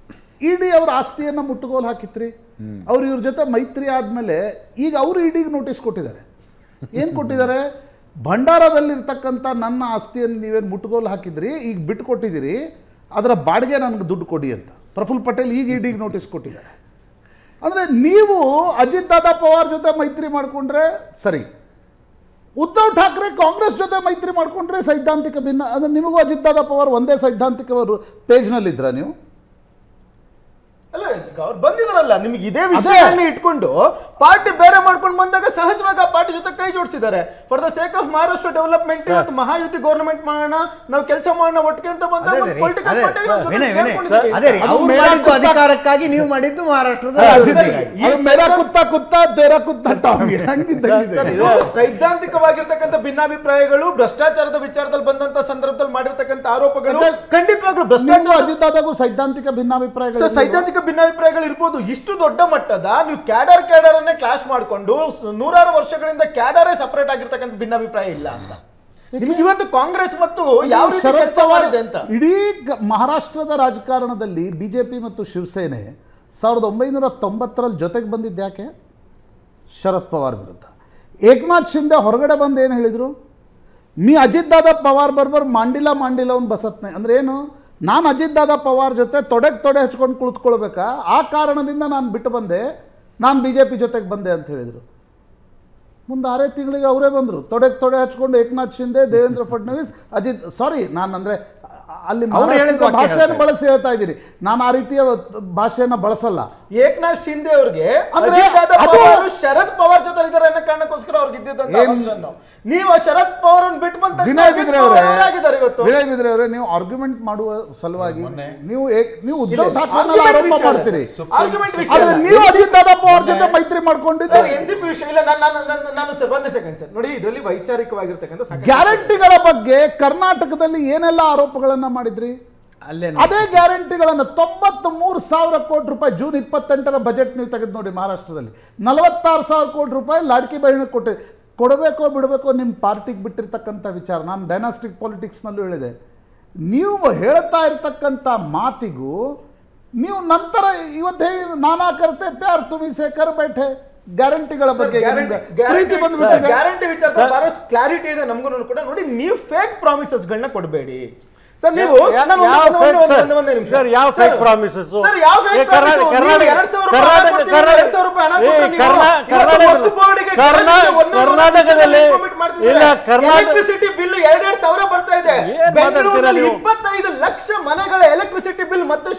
ಇಡಿ ಅವ್ರ ಆಸ್ತಿಯನ್ನು ಮುಟ್ಟುಗೋಲು ಹಾಕಿತ್ರಿ ಅವ್ರು ಇವ್ರ ಜೊತೆ ಮೈತ್ರಿ ಆದಮೇಲೆ ಈಗ ಅವರು ಇಡಿಗೆ ನೋಟಿಸ್ ಕೊಟ್ಟಿದ್ದಾರೆ ಏನು ಕೊಟ್ಟಿದ್ದಾರೆ ಭಂಡಾರದಲ್ಲಿರ್ತಕ್ಕಂಥ ನನ್ನ ಆಸ್ತಿಯನ್ನು ನೀವೇನು ಮುಟ್ಟುಗೋಲು ಹಾಕಿದ್ರಿ ಈಗ ಬಿಟ್ಟು ಕೊಟ್ಟಿದ್ದೀರಿ ಅದರ ಬಾಡಿಗೆ ನನಗೆ ದುಡ್ಡು ಕೊಡಿ ಅಂತ ಪ್ರಫುಲ್ ಪಟೇಲ್ ಈಗ ಇಡಿಗೆ ನೋಟಿಸ್ ಕೊಟ್ಟಿದ್ದಾರೆ ಅಂದರೆ ನೀವು ಅಜಿತ್ ದಾದಾ ಪವಾರ್ ಜೊತೆ ಮೈತ್ರಿ ಮಾಡಿಕೊಂಡ್ರೆ ಸರಿ ಉದ್ಧವ್ ಠಾಕ್ರೆ ಕಾಂಗ್ರೆಸ್ ಜೊತೆ ಮೈತ್ರಿ ಮಾಡಿಕೊಂಡ್ರೆ ಸೈದ್ಧಾಂತಿಕ ಭಿನ್ನ ಅಂದ್ರೆ ನಿಮಗೂ ಅಜಿತ್ ದಾದಾ ಪವಾರ್ ಒಂದೇ ಸೈದ್ಧಾಂತಿಕ ಪೇಜ್ನಲ್ಲಿದ್ರ ನೀವು ಅಲ್ಲ ಈಗ ಅವ್ರು ಬಂದಿದಾರಲ್ಲ ನಿಮ್ಗೆ ಇದೇ ವಿಷಯಗಳನ್ನ ಇಟ್ಕೊಂಡು ಪಾರ್ಟಿ ಬೇರೆ ಮಾಡ್ಕೊಂಡು ಬಂದಾಗ ಸಹಜವಾಗಿ ಆ ಪಾರ್ಟಿ ಜೊತೆ ಕೈ ಜೋಡಿಸಿದ್ದಾರೆ for the sake of Maharashtra development ಇವತ್ತು ಮಹಾಯುತಿ ಗೌರ್ಮೆಂಟ್ ಮಾಡೋಣ ನಾವು ಕೆಲಸ ಮಾಡೋಣ ಒಟ್ಟಿಗೆ ಅಂತ ಬಂದಾಗ ಒಂದು ಪೊಲಿಟಿಕಲ್ ಪಾರ್ಟಿ ವಿನಯ್ ವಿನಯ್ ಅದೇ ರೀ ಅದು ಅವ್ರು ಮೇರಾ ಮಾಡಿದ್ದು ಕುತ್ತ- ಅಧಿಕಾರಕ್ಕಾಗಿ ನೀವು ಮಾಡಿದ್ದು ಮಹಾರಾಷ್ಟ್ರದ ಸರ್, ಅಭಿವೃದ್ಧಿಗಾಗಿ. ಈ ಅದು ಮೇರಾ ಕುತ್ತ ಕುತ್ತ ತೇರಾ ಕುತ್ತ ಟಾಂಗೆ ಹಂಗಿದ್ದಂಗಿದೆ ಸರ್, ಇದು ಸೈದ್ಧಾಂತಿಕವಾಗಿರ್ತಕ್ಕಂಥ ಭಿನ್ನಾಭಿಪ್ರಾಯಗಳು ಭ್ರಷ್ಟಾಚಾರದ ವಿಚಾರದಲ್ಲಿ ಬಂದಂತ ಸಂದರ್ಭದಲ್ಲಿ ಮಾಡಿರ್ತಕ್ಕಂಥ ಆರೋಪಗಳು ಯಾಕೆ- ಖಂಡಿತವಾಗ್ಲೂ ನೀವು ಭ್ರಷ್ಟಾಚಾರ ಅಜಿತ್ ದಾದಾಗೂ ಸೈದ್ಧಾಂತಿಕ ಭಿನ್ನಾಭಿಪ್ರಾಯಗಳು ಸರ್ ಸೈದ್ಧಾಂತಿಕ ಭಿನ್ನಾಭಿಪ್ರಾಯಗಳು ಇರ್ಬೋದು ಇಷ್ಟು ದೊಡ್ಡ ಮಟ್ಟದ ನೀವು ಕ್ಯಾಡರ್ ಕ್ಯಾಡರ್ ಅನ್ನೇ ಕ್ಲಾಶ್ ಮಾಡಿಕೊಂಡು ನೂರಾರು ವರ್ಷಗಳಿಂದ ಕ್ಯಾಡರೇ ಸಪರೇಟ್ ಆಗಿರ್ತಕ್ಕಂಥ ಭಿನ್ನಾಭಿಪ್ರಾಯ ಇಲ್ಲ ಅಂತ ನಿಮ್ಗೆ ಇವತ್ತು ಕಾಂಗ್ರೆಸ್ ಮತ್ತು ಯಾವ ರೀತಿ ಶರದ್ ಕೆಲಸ ಪವಾರ್ ಮಾಡಿದೆ ಅಂತ ಇಡೀ ಗ- ಮಹಾರಾಷ್ಟ್ರದ ರಾಜಕಾರಣದಲ್ಲಿ ಬಿಜೆಪಿ ಮತ್ತು ಶಿವಸೇನೆ ಸಾವಿರದ ಒಂಬೈನೂರ ತೊಂಬತ್ತರಲ್ಲಿ ಜೊತೆಗೆ ಬಂದಿದ್ದು ಯಾಕೆ ಶರದ್ ಪವಾರ್ ವಿರುದ್ಧ ಏಕನಾಥ್ ಶಿಂದೆ ಹೊರಗಡೆ ಬಂದು ಏನು ಹೇಳಿದರು ಮೀ ಅಜಿತ್ ದಾದಾ ಪವಾರ್ ಬರ್ಬರ್ ಮಾಂಡಿಲ ಮಾಂಡಿಲ ಅವ್ನು ಬಸತ್ನೆ ಅಂದ್ರೆ ಏನು ನಾನು ಅಜಿತ್ ದಾದಾ ಪವಾರ್ ಜೊತೆ ತೊಡೆಗೆ ತೊಡೆ ಹಚ್ಕೊಂಡು ಕುಳಿತುಕೊಳ್ಬೇಕಾ ಆ ಕಾರಣದಿಂದ ನಾನು ಬಿಟ್ಟು ಬಂದೆ ನಾನು ಬಿ ಜೆ ಪಿ ಜೊತೆಗೆ ಬಂದೆ ಅಂತ ಹೇಳಿದರು ಮುಂದೆ ಆರೇ ತಿಂಗಳಿಗೆ ಅವರೇ ಬಂದರು ತೊಡೆಗೆ ತೊಡೆ ಹಚ್ಕೊಂಡು ಏಕನಾಥ್ ಶಿಂದೆ ದೇವೇಂದ್ರ ಫಡ್ನವೀಸ್ ಅಜಿತ್ ಸಾರಿ ನಾನು ಅಂದರೆ ಅಲ್ಲಿ ಅವ್ರು ಹೇಳಿದ ಮಹಾರಾಷ್ಟ್ರದ ವಾಕ್ಯ ಭಾಷೆಯನ್ನು ಹೇಳ್ತಾ ಬಳಸಿ ಹೇಳ್ತಾ ಇದ್ದೀನಿ ನಾನು ಆ ರೀತಿಯ ಭಾಷೆಯನ್ನು ಬಳಸಲ್ಲ ಏಕನಾಥ್ ಶಿಂದೆ ಅವ್ರಿಗೆ ಅಂದ್ರೆ ಅಜಿತ್ ದಾದಾ ಅದು- ಪವಾರ್ ಅವರು ಶರದ್ ಪವಾರ್ ಜೊತೆ ಇದ್ದಾರೆ ಅನ್ನೋ ಕಾರಣಕ್ಕೋಸ್ಕರ ಅವ್ರಿಗೆ ಇದ್ದಿದ್ದಂತ ಏನ್- option. ನೀವು ಆ ಶರದ್ ಪವಾರ್ ಅನ್ನು ಬಿಟ್ಟು ಬಂದ ತಕ್ಷಣ ವಿನಯ್ ಅಜಿತ್ ಬಿದ್ರೆ ಪವಾರ್ ಅವರೇ ಅವರಾಗಿದ್ದಾರೆ ಇವತ್ತು ವಿನಯ್ ಬಿದ್ರೆ ಅವರೇ ನೀವು ಆರ್ಗ್ಯುಮೆಂಟ್ ಮಾಡುವ ಸಲುವಾಗಿ ನೀವು ಏಕ್- ನೀವು ಉದ್ಧವ್ ಇಲ್ಲ, ಠಾಕ್ರೆನೆಲ್ಲ argument ಆರೋಪ ವಿಷಯ ಅಲ್ಲ ಮಾಡ್ತೀರಿ ಸರ್. Argument ವಿಷಯ ಆದ್ರೆ ಅಲ್ಲ. ನೀವು ಅಜಿತ್ ದಾದಾ ಪವಾರ್ ಜೊತೆ ಮೈತ್ರಿ ಮಾಡ್ಕೊಂಡಿದ್ದು ಸರ್ ಎನ್ ಸಿ ಪಿ ವಿಷಯ ಇಲ್ಲ ನಾನು ನಾನು- ನಾನು ನಾನು ಸರ್ ಒಂದೇ ಸೆಕೆಂಡ್ ಸರ್ ನೋಡಿ ಇದರಲ್ಲಿ ವೈಚಾರಿಕವಾಗಿರ್ತಕ್ಕಂಥ ಸಾಕಷ್ಟು ಗ್ಯಾರಂಟಿಗಳ ಬಗ್ಗೆ ಕರ್ನಾಟಕದಲ್ಲಿ ಏನೆಲ್ಲ ಆರೋಪಗಳನ್ನ ಮಾಡಿದ್ರಿ ಅಲ್ಲೇ ಅದೇ ಗ್ಯಾರಂಟಿಗಳನ್ನು ತೊಂಬತ್ತ್ ಮೂರು ಸಾವಿರ ಕೋಟಿ ರೂಪಾಯಿ ಜೂನ್ ಇಪ್ಪತ್ತೆಂಟರ ಬಜೆಟ್ ನೀವು ತೆಗೆದು ನೋಡಿ ಮಹಾರಾಷ್ಟ್ರದಲ್ಲಿ ನಲವತ್ತಾರು ಸಾವಿರ ಕೋಟಿ ರೂಪಾಯಿ ಲಾಡ್ಕಿ ಬಹಿಣಿ ಕೊಟ್ಟೆ ಕೊಡಬೇಕೋ ಬಿಡಬೇಕೋ ನಿಮ್ಮ ಪಾರ್ಟಿಗೆ ಬಿಟ್ಟಿರ್ತಕ್ಕಂಥ ವಿಚಾರ ನಾನು ಡೈನಾಸ್ಟಿಕ್ ಪಾಲಿಟಿಕ್ಸ್ನಲ್ಲೂ ಹೇಳಿದೆ ನೀವು ಹೇಳ್ತಾ ಇರ್ತಕ್ಕಂಥ ಮಾತಿಗೂ ನೀವು ನಂತರ ಇವತ್ತೇ ನಾನಾ ಕರ್ತೆ ಪ್ಯಾರ್ ತುಮಿ ಸೇ ಕರ್ ಬೇಠೆ ಗ್ಯಾರಂಟಿಗಳ ಬಗ್ಗೆ ನಿಮ್ಗೆ ಪ್ರೀತಿ ಬಂದ್ಬಿಟ್ಟಿದೆ ಗ್ಯಾರಂಟಿ ವಿಚಾರ ಸರ್ ಬರೋ ಕ್ಲಾರಿಟಿ ಇದೆ ನಮಗೂ ಕೂಡ ನೋಡಿ ನೀವು ಫೇಕ್ ಪ್ರಾಮಿಸಸ್ ಗಳನ್ನ ಕೊಡಬೇಡಿ ಸರ್ ನೀವು ಯಾ- ನಾನು ಒಂದು- ಯಾವ ಒಂದು- fake, ಒಂದು- sir? ಒಂದು- ಒಂದೇ ನಿಮಿಷ. Sir, ಯಾವ ಸರ್, fake promises? ಸರ್, ಯಾವ fake ಏ, ಕರ್ನಾ- promises? ಕರ್ನಾಟಕ- ನೀವು ಎರಡು ಸಾವಿರ ರೂಪಾಯಿ ಕರ್ನಾಟಕ- ಹಣ ಕೊಡ್ತೀವಿ, ಕರ್ನಾಟಕ- ಎರಡು ಸಾವಿರ ರೂಪಾಯಿ ಹಣ ಏ, ಕೊಟ್ಟು ನೀವು ಕರ್ನಾ- ಇವತ್ತು ಕರ್ನಾಟಕ- ವಕ್ಫ್ ಬೋರ್ಡ್ಗೆ ಕರ್ನಾ- ಕರೆಂಟ್ ಒಂದೊಂದು ಕರ್ನಾಟಕದಲ್ಲಿ commit ಮಾಡ್ತಿದ್ದಾರೆ. ಇಲ್ಲ, ಕರ್ನಾಟಕ- ಎಲೆಕ್ಟ್ರಿಸಿಟಿ ಬಿಲ್ ಎರಡೆರಡು ಸಾವಿರ ಬರ್ತಾ ಇದೆ ಏನ್ ಮಾತಾಡ್ತೀರಾ ಬೆಂಗಳೂರಲ್ಲಿ ನೀವು? ಇಪ್ಪತ್ತೈದು ಲಕ್ಷ ಮನೆಗಳ ಎಲೆಕ್ಟ್ರಿಸಿಟಿ ಬಿಲ್ ಮತ್ತೆ ಶುರು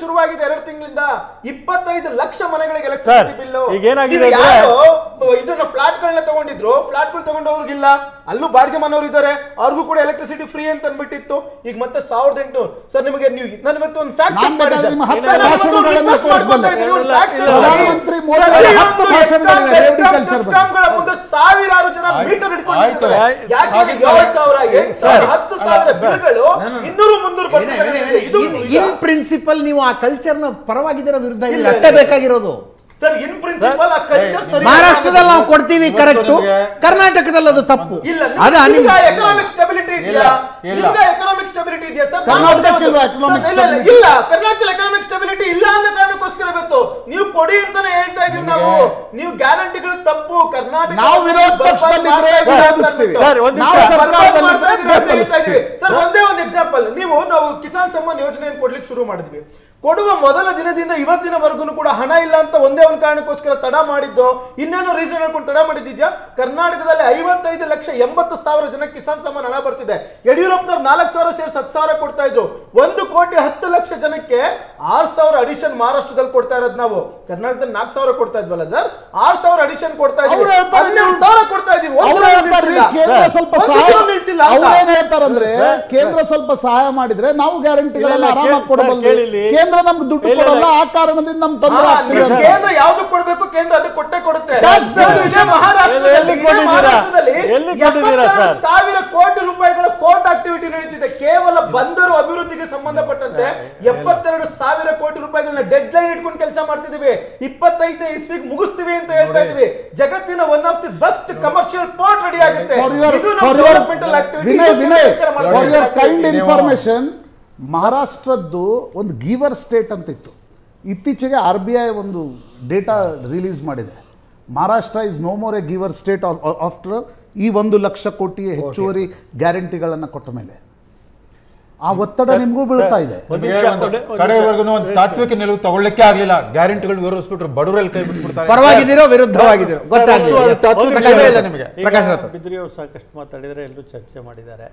ಶುರುವಾಗಿದೆ ಎರಡು ತಿಂಗಳಿಂದ ಇಪ್ಪತ್ತೈದು ಲಕ್ಷ ಮನೆಗಳಿಗೆ Sir, ಎಲೆಕ್ಟ್ರಿಸಿಟಿ ಬಿಲ್ ಈಗ ಏನಾಗಿದೆ ಅಂದ್ರೆ- ಇದನ್ನ ಫ್ಲಾಟ್ ಗಳನ್ನ ತಗೊಂಡಿದ್ರು ಫ್ಲಾಟ್ ಗಳು ತಗೊಂಡವ್ರಿಗಿಲ್ಲ ಅಲ್ಲೂ ಬಾಡಿಗೆ ಮನವ್ರು ಇದ್ದಾರೆ ಅವ್ರಿಗೂ ಕೂಡ ಎಲೆಕ್ಟ್ರಿಸಿಟಿ ಫ್ರೀ ಅಂತ ಅನ್ಬಿಟ್ಟಿತ್ತು ಈಗ ಮತ್ತೆ ಸಾವಿರದ ಎಂಟು ಸರ್ ನಿಮಗೆ ನೀವು ನಾನು ಇವತ್ತು ಒಂದು ಫ್ಯಾಕ್ಟ್ ನಾನ್ ಬೇಕಾದ್ರೆ ನಿಮ್ಮ ಹತ್ತು ಭಾಷಣಗಳನ್ನ ತೋರಿಸ್ಬಲ್ಲೆ. ಪ್ರಧಾನಮಂತ್ರಿ ಮೋದಿ ಅವರ ಹತ್ತು ಭಾಷಣಗಳಿವೆ, agriculture ಬಗ್ಗೆ. ಮುಂದೆ ಸಾವಿರಾರು ಜನ ಆಯ್ತು, ಮೀಟರ್ ಹಿಡ್ಕೊಂಡು ಆಯ್ತು. ನಿಂತಿದ್ದಾರೆ. ಯಾಕೆ ಹಾಗಿದ್ರೆ- ಏಳು ಸಾವಿರ ಎಂಟು ಸಾವಿರ ಸರ್, ಹತ್ತು ಸಾವಿರ ಬಿಲ್ಗಳು ಇನ್ನೂರು ಮುನ್ನೂರು ಬರ್ತಿದ್ದಾರೆ ಇದು ಇನ್ ಪ್ರಿನ್ಸಿಪಲ್ ನೀವು ಆ ಕಲ್ಚರ್ನ ಪರವಾಗಿದ್ದೀರ ವಿರುದ್ಧ ಇಲ್ಲ ಇಲ್ಲ, ಅಷ್ಟೇ ಇಲ್ಲ. ಬೇಕಾಗಿರೋದು ಸರ್ ಇನ್ ಪ್ರಿನ್ಸಿಪಲ್ ಆ ಕಲ್ಚರ್ ಸರಿ ಮಹಾರಾಷ್ಟ್ರದಲ್ಲಿ ನಾವು ಕೊಡ್ತೀವಿ ಇವತ್ತು ಕರೆಕ್ಟ್ ನಿಮ್ಗೆ- ಕರ್ನಾಟಕದಲ್ಲಿ ಅದು ತಪ್ಪು ಇಲ್ಲ ಅದ ನಿಮ್ ಎಕನಾಮಿಕ್ ಸ್ಟೆಬಿಲಿಟಿ ಇದೆಯಾ ಇಲ್ಲ, ಇಲ್ಲ. ನಿಮ್ಗೆ ಎಕನಾಮಿಕ್ ಸ್ಟೆಬಿಲಿಟಿ ಇದೆಯಾ ಸರ್ ಕರ್ನಾಟಕಕ್ಕಿಲ್ವಾ economic stability? ಇಲ್ಲ ಕರ್ನಾಟಕದಲ್ಲಿ ಎಕನಾಮಿಕ್ ಸ್ಟೆಬಿಲಿಟಿ ಇಲ್ಲ ಅನ್ನೋ ಕಾರಣಕ್ಕೋಸ್ಕರ ಇವತ್ತು ನೀವು ಕೊಡಿ ಅಂತಾನೆ ಹೇಳ್ತಾ ಇದೀವಿ ನಾವು ನೀವು ಗ್ಯಾರಂಟಿಗಳು ತಪ್ಪು ಕರ್ನಾಟಕ ನಾವು ವಿರೋಧ ಪಕ್ಷದಲ್ಲಿದ್ರೆ ವಿರೋಧಿಸ್ತೀವಿ. ಸರ್, ಒಂದ್ ನಾವು ನಿಮಿಷ. ಸರ್ಕಾರದಲ್ಲಿದ್ರೆ ಬೆಂಬಲಿಸ್ತೀವಿ. ಸರ್ ಒಂದೇ ಒಂದು ಎಕ್ಸಾಂಪಲ್ ನೀವು ನಾವು ಕಿಸಾನ್ ಸಮ್ಮಾನ್ ಯೋಜನೆಯನ್ನು ಕೊಡ್ಲಿಕ್ಕೆ ಶುರು ಮಾಡಿದ್ವಿ ಕೊಡುವ ಮೊದಲ ದಿನದಿಂದ ಇವತ್ತಿನವರೆಗೂ ಕೂಡ ಹಣ ಇಲ್ಲ ಅಂತ ಒಂದೇ ಒಂದು ಕಾರಣಕ್ಕೋಸ್ಕರ ತಡ ಮಾಡಿದ್ದು ಇನ್ನೇನು ರೀಸನ್ ಹೇಳ್ಕೊಂಡು ತಡ ಮಾಡಿದ್ಯಾ ಕರ್ನಾಟಕದಲ್ಲಿ ಐವತ್ತೈದು ಲಕ್ಷ ಎಂಬತ್ತು ಸಾವಿರ ಜನ ಕಿಸಾನ್ ಸಮ್ಮಾನ್ ಹಣ ಬರ್ತಿದೆ ಯಡಿಯೂರಪ್ಪನವ್ರು ನಾಲ್ಕು ಸಾವಿರ ಸೇರಿಸಿ ಹತ್ತು ಸಾವಿರ ಕೊಡ್ತಾ ಇದ್ರು ಒಂದು ಕೋಟಿ ಹತ್ತು ಲಕ್ಷ ಜನಕ್ಕೆ ಆರ್ ಸಾವಿರ ಅಡಿಷನ್ ಮಹಾರಾಷ್ಟ್ರದಲ್ಲಿ ಕೊಡ್ತಾ ಇರೋದು ನಾವು ಕರ್ನಾಟಕದಲ್ಲಿ ನಾಲ್ಕು ಸಾವಿರ ಕೊಡ್ತಾ ಇದ್ವಲ್ಲ ಸರ್ ಆರ್ ಸಾವಿರ ಅಡಿಷನ್ ಕೊಡ್ತಾ ಇದ್ವಿ ಅವ್ರು ಹೇಳ್ತಾರೆ ಹನ್ನೆರಡು ನೀವು- ಸಾವಿರ ಕೊಡ್ತಾ ಇದೀವಿ ಒಂದು ಅವ್ರು ರೂಪಾಯಿ ಹೇಳ್ತಾರೆ ನಿಲ್ಸಿಲ್ಲ. ಕೇಂದ್ರ ಸ್ವಲ್ಪ ಒಂದು ಸಹಾಯ ರೂಪಾಯಿ ನಿಲ್ಸಿಲ್ಲ ಅಂತ. ಅವ್ರೇನ್ ಹೇಳ್ತಾರಂದ್ರೆ ಕೇಂದ್ರ ಸ್ವಲ್ಪ ಸಹಾಯ ಮಾಡಿದ್ರೆ ನಾವು ಗ್ಯಾರಂಟಿಗಳನ್ನ ಇಲ್ಲ, ಇಲ್ಲ, ಆರಾಮಾಗಿ ಕೇಳಿ- ಸರ್, ಕೊಡಬಲ್ಲ ಕೇಳಿಲ್ಲಿ. ಕೇಂದ್ರ ನಮ್ಗೆ ದುಡ್ಡು ಇಲ್ಲ, ಇಲ್ಲ. ಕೊಡಲ್ಲ ಆ ಕಾರಣದಿಂದ ನಮ್ ತೊಂದರೆ ಹಾ, ಆಗ್ತಿದೆ ನೀವು ಅಂತ. ಕೇಂದ್ರ ಯಾವ್ದು ಕೊಡ್ಬೇಕು ಕೇಂದ್ರ ಅದಕ್ಕೆ ಕೊಟ್ಟೆ ಕೊಡುತ್ತೆ That's the ಇದೇ vision. ಮಹಾರಾಷ್ಟ್ರದಲ್ಲಿ ಎಲ್ಲಿ ಇದೇ ಕೊಟ್ಟಿದ್ದೀರಾ? ಮಹಾರಾಷ್ಟ್ರದಲ್ಲಿ ಎಲ್ಲಿ ಕೊಟ್ಟಿದ್ದೀರಾ, ಎಪ್ಪತ್ತಾರು ಸರ್? ಸಾವಿರ ಕೋಟಿ ರೂಪಾಯಿಗಳ ಫೋರ್ಟ್ ಆಕ್ಟಿವಿಟಿ ನಡೀತಿದೆ ಕೇವಲ ಬಂದರು ಅಭಿವೃದ್ಧಿಗೆ ಸಂಬಂಧಪಟ್ಟಂತೆ ಎಪ್ಪತ್ತೆರಡು ಸಾವಿರ ಕೋಟಿ ರೂಪಾಯಿಗಳನ್ನ ಡೆಡ್ ಲೈನ್ ಇಟ್ಕೊಂಡು ಕೆಲಸ ಮಾಡ್ತಿದೀವಿ ಇಪ್ಪತ್ತೈದನೇ ಇಸ್ವಿಗೆ ಮುಗಿಸ್ತೀವಿ ಅಂತ ಹೇಳ್ತಾ ಇದೀವಿ ಜಗತ್ತಿನ one of the best commercial port ready ಆಗುತ್ತೆ For your- ಇದು ನಮ್ಮ for your- developmental activity. Vinay ಇದು ವಿನಯ್ ಸರ್ಕಾರ ಮಾಡ್ತಾ ಫಾರ್ ಇರೋ ಯುವರ್ ಕೈಂಡ್ activity. ಇನ್ಫಾರ್ಮೇಶನ್ ಮಹಾರಾಷ್ಟ್ರದ್ದು ಒಂದು ಗೀವರ್ ಸ್ಟೇಟ್ ಅಂತ ಇತ್ತು ಇತ್ತೀಚೆಗೆ ಆರ್ ಬಿ ಐ ಒಂದು ಡೇಟಾ ರಿಲೀಸ್ ಮಾಡಿದೆ Maharashtra is no more a giver state after ಈ ಒಂದು ಲಕ್ಷ ಕೋಟಿ ಹೆಚ್ಚುವರಿ ಗ್ಯಾರಂಟಿಗಳನ್ನು ಕೊಟ್ಟ ಮೇಲೆ ಆ ಒತ್ತಡ ಸರ್, ನಿಮಗೂ ಬೀಳ್ತಾ ಇದೆ ಒಂದು ನಮಗೆ ನಿಮಿಷ, ಒಂದು ಒಂದು- ಒಂದು ಕಡೆವರೆಗೂ ನಿಮಿಷ. ಒಂದು ತಾತ್ವಿಕ ನಿಲುವು ತಗೊಳ್ಳಿಕ್ಕೆ ಆಗ್ಲಿಲ್ಲ ಗ್ಯಾರಂಟಿಗಳು ವಿವರಿಸ್ಬಿಟ್ರು ಬಡವರಲ್ಲಿ ಕೈ ಬಿಟ್ಬಿಡ್ತಾರೆ ಪರವಾಗಿದ್ದೀರೋ ವಿರುದ್ಧವಾಗಿದ್ದೀರೋ ಸರ್, ಗೊತ್ತಾಗ್ಲಿಲ್ಲ ಅಷ್ಟು ತಾತ್ವಿಕ ಒಂದು ನಿಲುವೇ ನಿಮಿಷ. ಇಲ್ಲ ನಿಮಗೆ. ಈಗ ಪ್ರಕಾಶ್ ರಾಥೋಡ್. ಬಿದ್ರಿ ಅವರು ಸಾಕಷ್ಟು ಮಾತಾಡಿದರೆ ಎಲ್ಲರೂ ಚರ್ಚೆ ಮಾಡಿದ್ದಾರೆ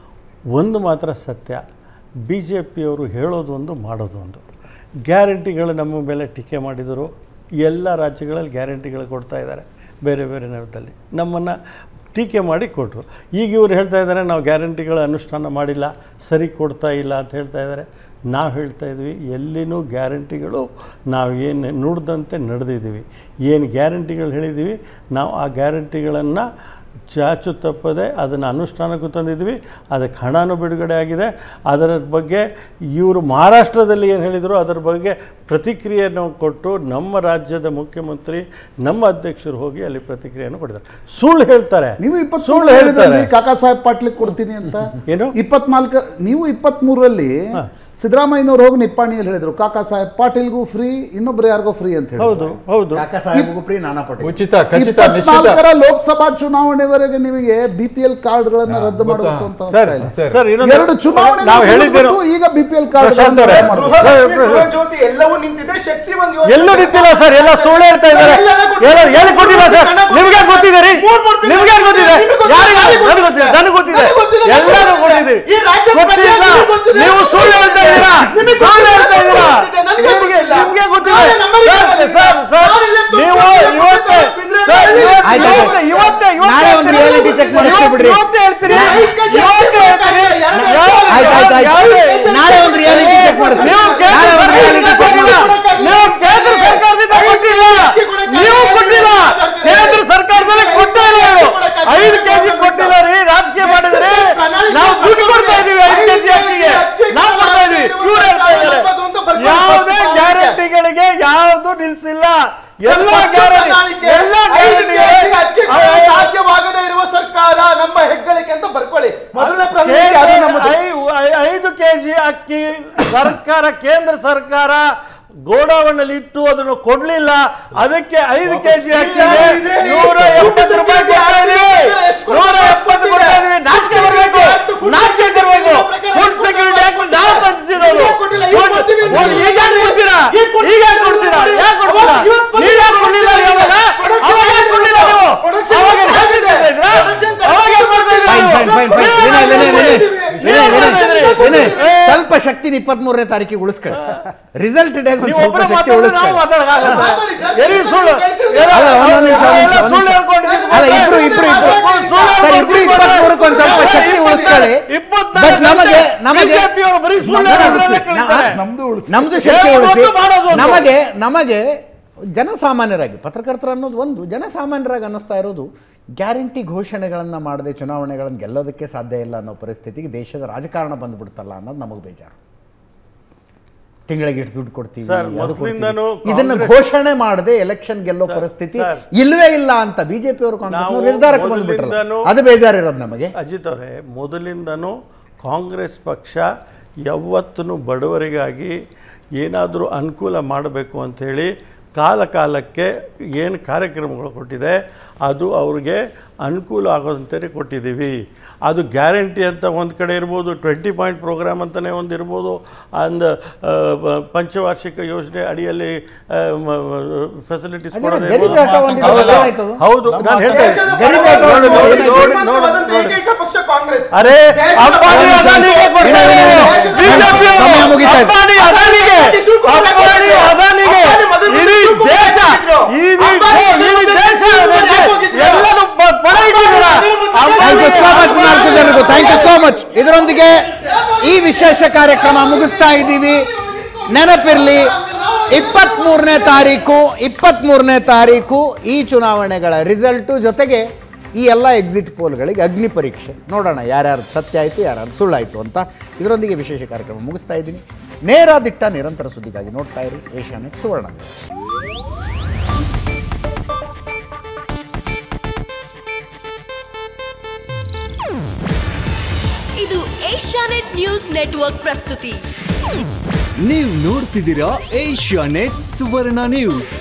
ಒಂದು ಮಾತ್ರ ಸತ್ಯ ಬಿ ಜೆ ಪಿಯವರು ಹೇಳೋದು ಒಂದು ಮಾಡೋದು ಒಂದು ಗ್ಯಾರಂಟಿಗಳು ನಮ್ಮ ಮೇಲೆ ಟೀಕೆ ಮಾಡಿದರು ಎಲ್ಲ ರಾಜ್ಯಗಳಲ್ಲಿ ಗ್ಯಾರಂಟಿಗಳು ಕೊಡ್ತಾ ಇದ್ದಾರೆ ಬೇರೆ ಬೇರೆ ನೆಲದಲ್ಲಿ ನಮ್ಮನ್ನು ಟೀಕೆ ಮಾಡಿ ಕೊಟ್ಟರು ಈಗ ಇವರು ಹೇಳ್ತಾ ಇದ್ದಾರೆ ನಾವು ಗ್ಯಾರಂಟಿಗಳ ಅನುಷ್ಠಾನ ಮಾಡಿಲ್ಲ ಸರಿ ಕೊಡ್ತಾ ಇಲ್ಲ ಅಂತ ಹೇಳ್ತಾ ಇದ್ದಾರೆ ನಾವು ಹೇಳ್ತಾ ಇದ್ವಿ ಎಲ್ಲಿನೂ ಗ್ಯಾರಂಟಿಗಳು ನಾವು ಏನು ನುಡ್ದಂತೆ ನಡೆದಿದ್ದೀವಿ ಏನು ಗ್ಯಾರಂಟಿಗಳು ಹೇಳಿದ್ದೀವಿ ನಾವು ಆ ಗ್ಯಾರಂಟಿಗಳನ್ನು ಚಾಚು ತಪ್ಪದೆ ಅದನ್ನು ಅನುಷ್ಠಾನಕ್ಕೂ ತಂದಿದ್ವಿ ಅದಕ್ಕೆ ಹಣನೂ ಬಿಡುಗಡೆ ಆಗಿದೆ ಅದರ ಬಗ್ಗೆ ಇವರು ಮಹಾರಾಷ್ಟ್ರದಲ್ಲಿ ಏನು ಹೇಳಿದರು ಅದರ ಬಗ್ಗೆ ಪ್ರತಿಕ್ರಿಯೆಯನ್ನು ಕೊಟ್ಟು ನಮ್ಮ ರಾಜ್ಯದ ಮುಖ್ಯಮಂತ್ರಿ ನಮ್ಮ ಅಧ್ಯಕ್ಷರು ಹೋಗಿ ಅಲ್ಲಿ ಪ್ರತಿಕ್ರಿಯೆಯನ್ನು ಕೊಟ್ಟಿದ್ದಾರೆ ಸುಳ್ಳು ಹೇಳ್ತಾರೆ ನೀವು ಇಪ್ಪತ್ಮೂರು ಸುಳ್ಳು ಹೇಳ್ತಾರೆ ಹೇಳಿದ್ರಲ್ರಿ ಕಾಕಾ ಸಾಹೇಬ್ ಪಾಟ್ಲಿಗೆ ಕೊಡ್ತೀನಿ ಅಂತ ಏನು? ಇಪ್ಪತ್ನಾಲ್ಕು ನೀವು ಇಪ್ಪತ್ಮೂರರಲ್ಲಿ ಸಿದ್ದರಾಮಯ್ಯನವ್ರು ಹೋಗಿ ನಿಪ್ಪಾಣಿಯಲ್ಲಿ ಹೇಳಿದ್ರು ಕಾಕಾ ಸಾಹೇಬ್ ಪಾಟೀಲ್ಗೂ ಫ್ರೀ ಇನ್ನೊಬ್ರು ಯಾರಿಗೋ ಫ್ರೀ ಅಂತ ಹೇಳಿ ಹೌದು ಹೌದು ಕಾಕಾ ಸಾಹೇಬ್ಗೂ ಪ್ರೀ ನಾನಾ ಪಟೇಲ್ ಉಚಿತ ಖಚಿತ ನಿಶ್ಚಿತ ಇಪ್ಪತ್ನಾಲ್ಕರ ಲೋಕಸಭಾ ಚುನಾವಣೆವರೆಗೆ ನಿಮಗೆ ಬಿ ಪಿ ಎಲ್ ಕಾರ್ಡ್ಗಳನ್ನ ರದ್ದು ಮಾಡಬೇಕು ಅಂತ ಸರ್ ಅನಿಸ್ತಾ ಇಲ್ಲ. ಸರ್, ಸರ್ ಇನ್ನೊಂದು ಎರಡು ಚುನಾವಣೆ ನಾವು ಹೇಳಿದ್ದೇನು ಈಗ B P L card Prashant ಅವರೇ, ಗೃಹಲಕ್ಷ್ಮಿ, ಗೃಹಜ್ಯೋತಿ ಎಲ್ಲವೂ ನಿಂತಿದೆ ಶಕ್ತಿ ಒಂದು ಯೋಜನೆ. ಎಲ್ಲೂ ನಿಂತಿಲ್ಲ ಸರ್ ಎಲ್ಲ ಸುಳ್ಳು ಹೇಳ್ತಾ ಇದ್ದಾರೆ ಎಲ್ಲೆಲ್ಲ ಕೊಟ್ಟಿದ್ದಾರೆ. ಎಲ್ಲ ಎಲ್ಲಿ ಕೊಟ್ಟಿಲ್ಲ ಸರ್ ನಿಮ್ಗೆ ಗೊತ್ತಿದೆ ರೀ ಮೂರ್ ಮೂರ್ ತಿಂಗಳು ನಿಮ್ಗೆ ಗೊತ್ತಿದೆ ನಿಮ್ಗೆ ಗೊತ್ತಿದೆ. ಯಾರಿಗೆ ನನಗೆ ಗೊತ್ತಿದೆ ನನಗೆ ಗೊತ್ತಿದೆ ನನಗೆ ಗೊತ್ತಿದೆ. ಎಲ್ಲರೂ ಗೊತ್ತಿದೆ ಈ ರಾಜ್ಯದ ಗೊತ್ತಿಲ್ಲ ಪ್ರಜೆಗಳಿಗೆ ಗೊತ್ತಿದೆ. ನೀವು ಸುಳ್ಳು ಹೇಳ್ತಾ ಇದ್ದೀರಾ ನಿಮಗೆ ಸುಳ್ಳು ಹೇಳ್ತಾ ಇದ್ದೀರಾ ಗೊತ್ತಿದೆ. ನನಗೆ ನಿಮ್ಗೆ ಗೊತ್ತಿಲ್ಲ. ನಿಮ್ಗೆ ಗೊತ್ತಿದೆ ನಾಳೆ ನಮ್ಮಲ್ಲಿ ಸರ್, ಗೊತ್ತಿದೆ. ಸರ್ ಸರ್ ನಾಳೆ ಇಲ್ಲೇ ನೀವು ಗೊತ್ತಿದೆ. ಇವತ್ತೇ ಗೊತ್ತಿದೆ. ಸರ್ ಇವತ್ತೇ ಆಯ್ತು, ಆಯ್ತು. ಇವತ್ತೇ ಇವತ್ತೇ ನಾಳೆ ಒಂದು ಹೇಳ್ತೀರಿ. reality check ಮಾಡಿಸ್ತೀವಿ ಇವತ್ತು- ಬಿಡ್ರಿ. ಇವತ್ತೇ ಹೇಳ್ತೀರಿ ಐಕ್ಯ ಜನ ಇವತ್ತೇ ಹೇಳ್ತೀರಿ ಎರಡು ಯಾವ- ಆಯ್ತು, ಆಯ್ತು, ಆಯ್ತು. ಯಾವ- ನಾಳೆ ಒಂದು reality check ಮಾಡಿಸ್ತೀವಿ. ನೀವು ಕೇಂದ್ರ ನಾಳೆ ಒಂದು reality check ಸರ್ಕಾರದಿಂದ ಮಾಡಿಸ್ತೀವಿ. ನೀವು ಕೇಂದ್ರ ಸರ್ಕಾರದಿಂದ ಕೊಟ್ಟಿಲ್ಲ ನೀವು ಕೊಟ್ಟಿಲ್ಲ ಕೇಂದ್ರ ಸರ್ಕಾರದಲ್ಲಿ ಕೊಟ್ಟೇ ಇಲ್ಲ ಇವರು ಐದು ಕೆಜಿ ಕೊಟ್ಟಿಲ್ಲ ರೀ ರಾಜಕೀಯ ಮಾಡಿದ್ರಿ ನಾವು ದುಡ್ಡು ಕೊಡ್ತಾ ಇದೀವಿ ಐದು ಕೆಜಿ ಅಕ್ಕಿಗೆ ನಾವು ಕೊಡ್ತಾ ಇದೀವಿ ಇವ್ರು ಹೇಳ್ತಾ ಇದ್ದಾರೆ ಯಾವುದೇ ಗ್ಯಾರಂಟಿಗಳಿಗೆ ಯಾವುದು ನಿಲ್ಸಿಲ್ಲ ಎಲ್ಲ ಗ್ಯಾರಂಟಿ ಎಲ್ಲ ಗ್ಯಾರಂಟಿಗಳಿಗೆ ಸಾಧ್ಯವಾಗದೇ ಇರುವ ಸರ್ಕಾರ ನಮ್ಮ ಹೆಗ್ಗಳಿಕೆ ಅಂತ ಬರ್ಕೊಳ್ಳಿ ಮೊದಲನೇ ಪ್ರಾರಂಭ ಅದು ನಮ್ಮದು. ಐದು ಕೆಜಿ ಅಕ್ಕಿ ಸರ್ಕಾರ ಕೇಂದ್ರ ಸರ್ಕಾರ ಗೋಡಾವಣಲ್ಲಿ ಇಟ್ಟು ಅದನ್ನು ಕೊಡ್ಲಿಲ್ಲ ಅದಕ್ಕೆ ಐದು ಕೆಜಿ ಅಕ್ಕಿಗೆ ಇದೆ. ನೂರ ಎಪ್ಪತ್ತು ರೂಪಾಯಿ ಕೊಡ್ತಾ ಇದೀವಿ ನೂರ ಎಪ್ಪತ್ತು ಕೊಡ್ತಾ ಇದೀವಿ ನಾಚಿಕೆ ಬರಬೇಕು ನಾಚಿಕೆ ಬರಬೇಕು ಫುಡ್ ಸೆಕ್ಯೂರಿಟಿ ಆಕ್ಟ್ ನಾವು ತಂದಿರೋದು ಈಗ ಕೊಟ್ಟಿಲ್ಲ, ಈಗ ಕೊಡ್ತೀವಿ ಅಂತ ಈಗ ಯಾಕೆ ಕೊಡ್ತೀರಾ ಈಗ ಕೊಡ್ತೀವಿ. ಈಗ ಯಾಕೆ ಕೊಡ್ತೀರಾ ಯಾಕೆ ಕೊಡ್ತೀರಾ ಇವತ್ತು ನೀವು ಯಾಕೆ ಕೊಡ್ಲಿಲ್ಲ ಇವಾಗ Production ಅವಾಗ ಯಾಕೆ ಕೊಡ್ಲಿಲ್ಲ ನೀವು Production ಅವಾಗ ಆಗಿದೆ. ಹೇಳ್ತಿದ್ರಾ ಇದ್ರ? Production ಅವಾಗ ಯಾಕೆ ಮಾಡ್ತಾ ಇದ್ದೀರಾ Fine, ನೀವು? fine, fine, fine. Vinay, Vinay, Vinay. Vinay, ನೀವ್ ವಿನಯ್, ಮಾಡ್ತಾ ಇದ್ರಿ. ವಿನಯ್, ಏ, ಸ್ವಲ್ಪ ಶಕ್ತಿ ಇಪ್ಪತ್ತ್ ಮೂರನೇ ತಾರೀಕಿಗೆ ಉಳಿಸ್ಕೊಳ್ಳಿ ರಿಸಲ್ಟ್ ಡೇ ನೀವು ಸ್ವಲ್ಪ ಒಬ್ಬರೇ ಶಕ್ತಿ ಮಾತಾಡಿದ್ರೆ ನಾವು ಉಳಿಸ್ಕೊಳ್ಳಿ ಮಾತಾಡಕ್ಕಾಗಲ್ಲ. ಮಾತಾಡಿ ಸರ್. ಎಲ್ಲಿ ಸುಳ್ಳು ಏನೋ ಅಲ್ಲ, ಒಂದೊಂದು ನಿಮಿಷ, ಒಂದ್ ನಿಮಿಷ, ಅವೆಲ್ಲ ಒಂದ್ ಸುಳ್ಳು ನಿಮಿಷ. ಹೇಳ್ಕೊಂಡಿದ್ದು ಅಲ್ಲ ಇಬ್ರು ಇಬ್ರು ಇಬ್ರು ಸುಳ್ಳು ಸರ್ ಇಬ್ರು ಇಪ್ಪತ್ಮೂರಕ್ಕೆ ಒಂದ್ ಸ್ವಲ್ಪ ಶಕ್ತಿ ಉಳಿಸ್ಕೊಳ್ಳಿ ಇಪ್ಪತ್ನಾಲ್ಕು ಬಟ್ ನಮಗೆ ನಮಗೆ BJP ಯವರು ಬರೀ ಸುಳ್ಳು ನಮ್ದು ಹೇಳೋದ್ರಲ್ಲೇ ಉಳಿಸಿ. ಕಳೀತಾರೆ. ನಮ್ದು ಉಳಿಸಿ ನಮ್ದು ಶಕ್ತಿ ಹೇಳೋದು ಉಳಿಸಿ ಒಂದು, ಮಾಡೋದು ಒಂದು. ನಮಗೆ ನಮಗೆ ಜನಸಾಮಾನ್ಯರಾಗಿ ಪತ್ರಕರ್ತರು ಅನ್ನೋದು ಒಂದು ಜನಸಾಮಾನ್ಯರಾಗಿ ಅನ್ನಿಸ್ತಾ ಇರೋದು ಗ್ಯಾರಂಟಿ ಘೋಷಣೆಗಳನ್ನು ಮಾಡದೆ ಚುನಾವಣೆಗಳನ್ನು ಗೆಲ್ಲೋದಕ್ಕೆ ಸಾಧ್ಯ ಇಲ್ಲ ಅನ್ನೋ ಪರಿಸ್ಥಿತಿಗೆ ದೇಶದ ರಾಜಕಾರಣ ಬಂದ್ಬಿಡ್ತಲ್ಲ ಅನ್ನೋದು ನಮಗೆ ಬೇಜಾರು ತಿಂಗಳಿಗೆ ಇಷ್ಟು ದುಡ್ಡು ಕೊಡ್ತೀವಿ ಸರ್, ಅದು ಕೊಡ್ತೀವಿ. ಮೊದ್ಲಿಂದನೂ ಇದನ್ನ ಕಾಂಗ್ರೆಸ್- ಘೋಷಣೆ ಮಾಡದೆ ಎಲೆಕ್ಷನ್ ಗೆಲ್ಲೋ ಸರ್, ಪರಿಸ್ಥಿತಿ ಸರ್. ಇಲ್ವೇ ಇಲ್ಲ ಅಂತ ಬಿಜೆಪಿ ಅವರು ಕಾಂಗ್ರೆಸ್ ನಾವು ನಿರ್ಧಾರಕ್ಕೆ ಬಂದ್ಬಿಟ್ರಲ್ಲ ಮೊದಲಿಂದನೂ- ಅದು ಬೇಜಾರಿರೋದು ನಮಗೆ ಅಜಿತ್ ಅವರೇ ಮೊದಲಿಂದನೂ ಕಾಂಗ್ರೆಸ್ ಪಕ್ಷ ಯಾವತ್ತೂ ಬಡವರಿಗಾಗಿ ಏನಾದರೂ ಅನುಕೂಲ ಮಾಡಬೇಕು ಅಂಥೇಳಿ ಕಾಲ ಕಾಲಕ್ಕೆ ಏನು ಕಾರ್ಯಕ್ರಮಗಳು ಕೊಟ್ಟಿದೆ ಅದು ಅವ್ರಿಗೆ ಅನುಕೂಲ ಆಗೋದಂತಲೇ ಕೊಟ್ಟಿದ್ದೀವಿ ಅದು ಗ್ಯಾರಂಟಿ ಅಂತ ಒಂದು ಕಡೆ ಇರ್ಬೋದು ಟ್ವೆಂಟಿ ಪಾಯಿಂಟ್ ಪ್ರೋಗ್ರಾಮ್ ಅಂತಲೇ ಒಂದು ಇರ್ಬೋದು ಅಂದ ಆ, ಬ- ಪಂಚವಾರ್ಷಿಕ ಯೋಜನೆ ಅಡಿಯಲ್ಲಿ ಫೆಸಿಲಿಟೀಸ್ ಅದೇ ಕೊಡೋದು ಗರೀಬ್ ಇರ್ಬೋದು. ಆಟೋ ಒಂದಿದೆ, ಹೌದಲ್ಲ? ಏನಾಯ್ತು ಅದು? ಹೌದು ನಾನು ಹೇಳ್ತಾ ದೇಶದ ಇದ್ದೀನಿ. ಗರೀಬ್ ಆಟೋ ನೋಡಿ, ಒಂದು ನೋಡಿ, ಏನಾಯ್ತು? ನೋಡಿ, ಶ್ರೀಮಂತವಾದಂಥ ನೋಡಿ, ನೋಡಿ. ಏಕೈಕ ಪಕ್ಷ ಕಾಂಗ್ರೆಸ್ ಅರೆ ದೇಶದ ಅಂಬಾನಿ ಒಂದು ಅದಾನಿಗೆ ನಿಮಿಷ. ಕೊಡ್ತಾ ವಿನಯ್, ಇರೋದು. ವಿನಯ್, BJP ಯವರು ಸಮಯ ಮುಗಿತಾ ಇದೆ. ಅಂಬಾನಿ ಅದಾನಿಗೆ ಅಂಬಾನಿ ಅದಾನಿಗೆ ಅಂಬಾನಿ ಮೊದಲು ಇಡೀ ಶಿವಕುಮಾರ್ ದೇಶ ಹೋಗಿದ್ರು. ಇಡೀ ಅಂಬಾನಿ ಇಡೀ ಮೊದಲು ದೇಶ ಶಿವಕುಮಾರ್ ಅವರಿಗೆ ಹೋಗಿದ್ರು. ಎಲ್ಲರೂ ಬ- ಪರ ಇಟ್ಟಿದ್ದೀರಾ? ಥ್ಯಾಂಕ್ ಯು ಸೋ ಮಚ್ ನಾಲ್ಕು ಜನರಿಗೂ ಥ್ಯಾಂಕ್ ಯು ಸೋ ಮಚ್ ಇದರೊಂದಿಗೆ ಈ ವಿಶೇಷ ಕಾರ್ಯಕ್ರಮ ಮುಗಿಸ್ತಾ ಇದ್ದೀವಿ ನೆನಪಿರ್ಲಿ ಇಪ್ಪತ್ತ್ ಮೂರನೇ ತಾರೀಕು ಇಪ್ಪತ್ತ್ ಮೂರನೇ ತಾರೀಕು ಈ ಚುನಾವಣೆಗಳ ರಿಸಲ್ಟು ಜೊತೆಗೆ ಈ ಎಲ್ಲ ಎಕ್ಸಿಟ್ ಪೋಲ್ಗಳಿಗೆ ಅಗ್ನಿ ಪರೀಕ್ಷೆ ನೋಡೋಣ ಯಾರ್ಯಾರು ಸತ್ಯ ಆಯಿತು ಯಾರ್ಯಾರು ಸುಳ್ಳಾಯಿತು ಅಂತ ಇದರೊಂದಿಗೆ ವಿಶೇಷ ಕಾರ್ಯಕ್ರಮ ಮುಗಿಸ್ತಾ ಇದ್ದೀನಿ ನೇರ ದಿಟ್ಟ ನಿರಂತರ ಸುದ್ದಿಗಾಗಿ ನೋಡ್ತಾ ಇರಿ ಏಷ್ಯಾನೆಟ್ ಸುವರ್ಣ ನ್ಯೂಸ್. ಇದು ಏಷ್ಯಾನೆಟ್ ನ್ಯೂಸ್ ನೆಟ್ವರ್ಕ್ ಪ್ರಸ್ತುತಿ ನೀವು ನೋಡ್ತಿದ್ದೀರಾ ಏಷ್ಯಾ ನೆಟ್ ಸುವರ್ಣ ನ್ಯೂಸ್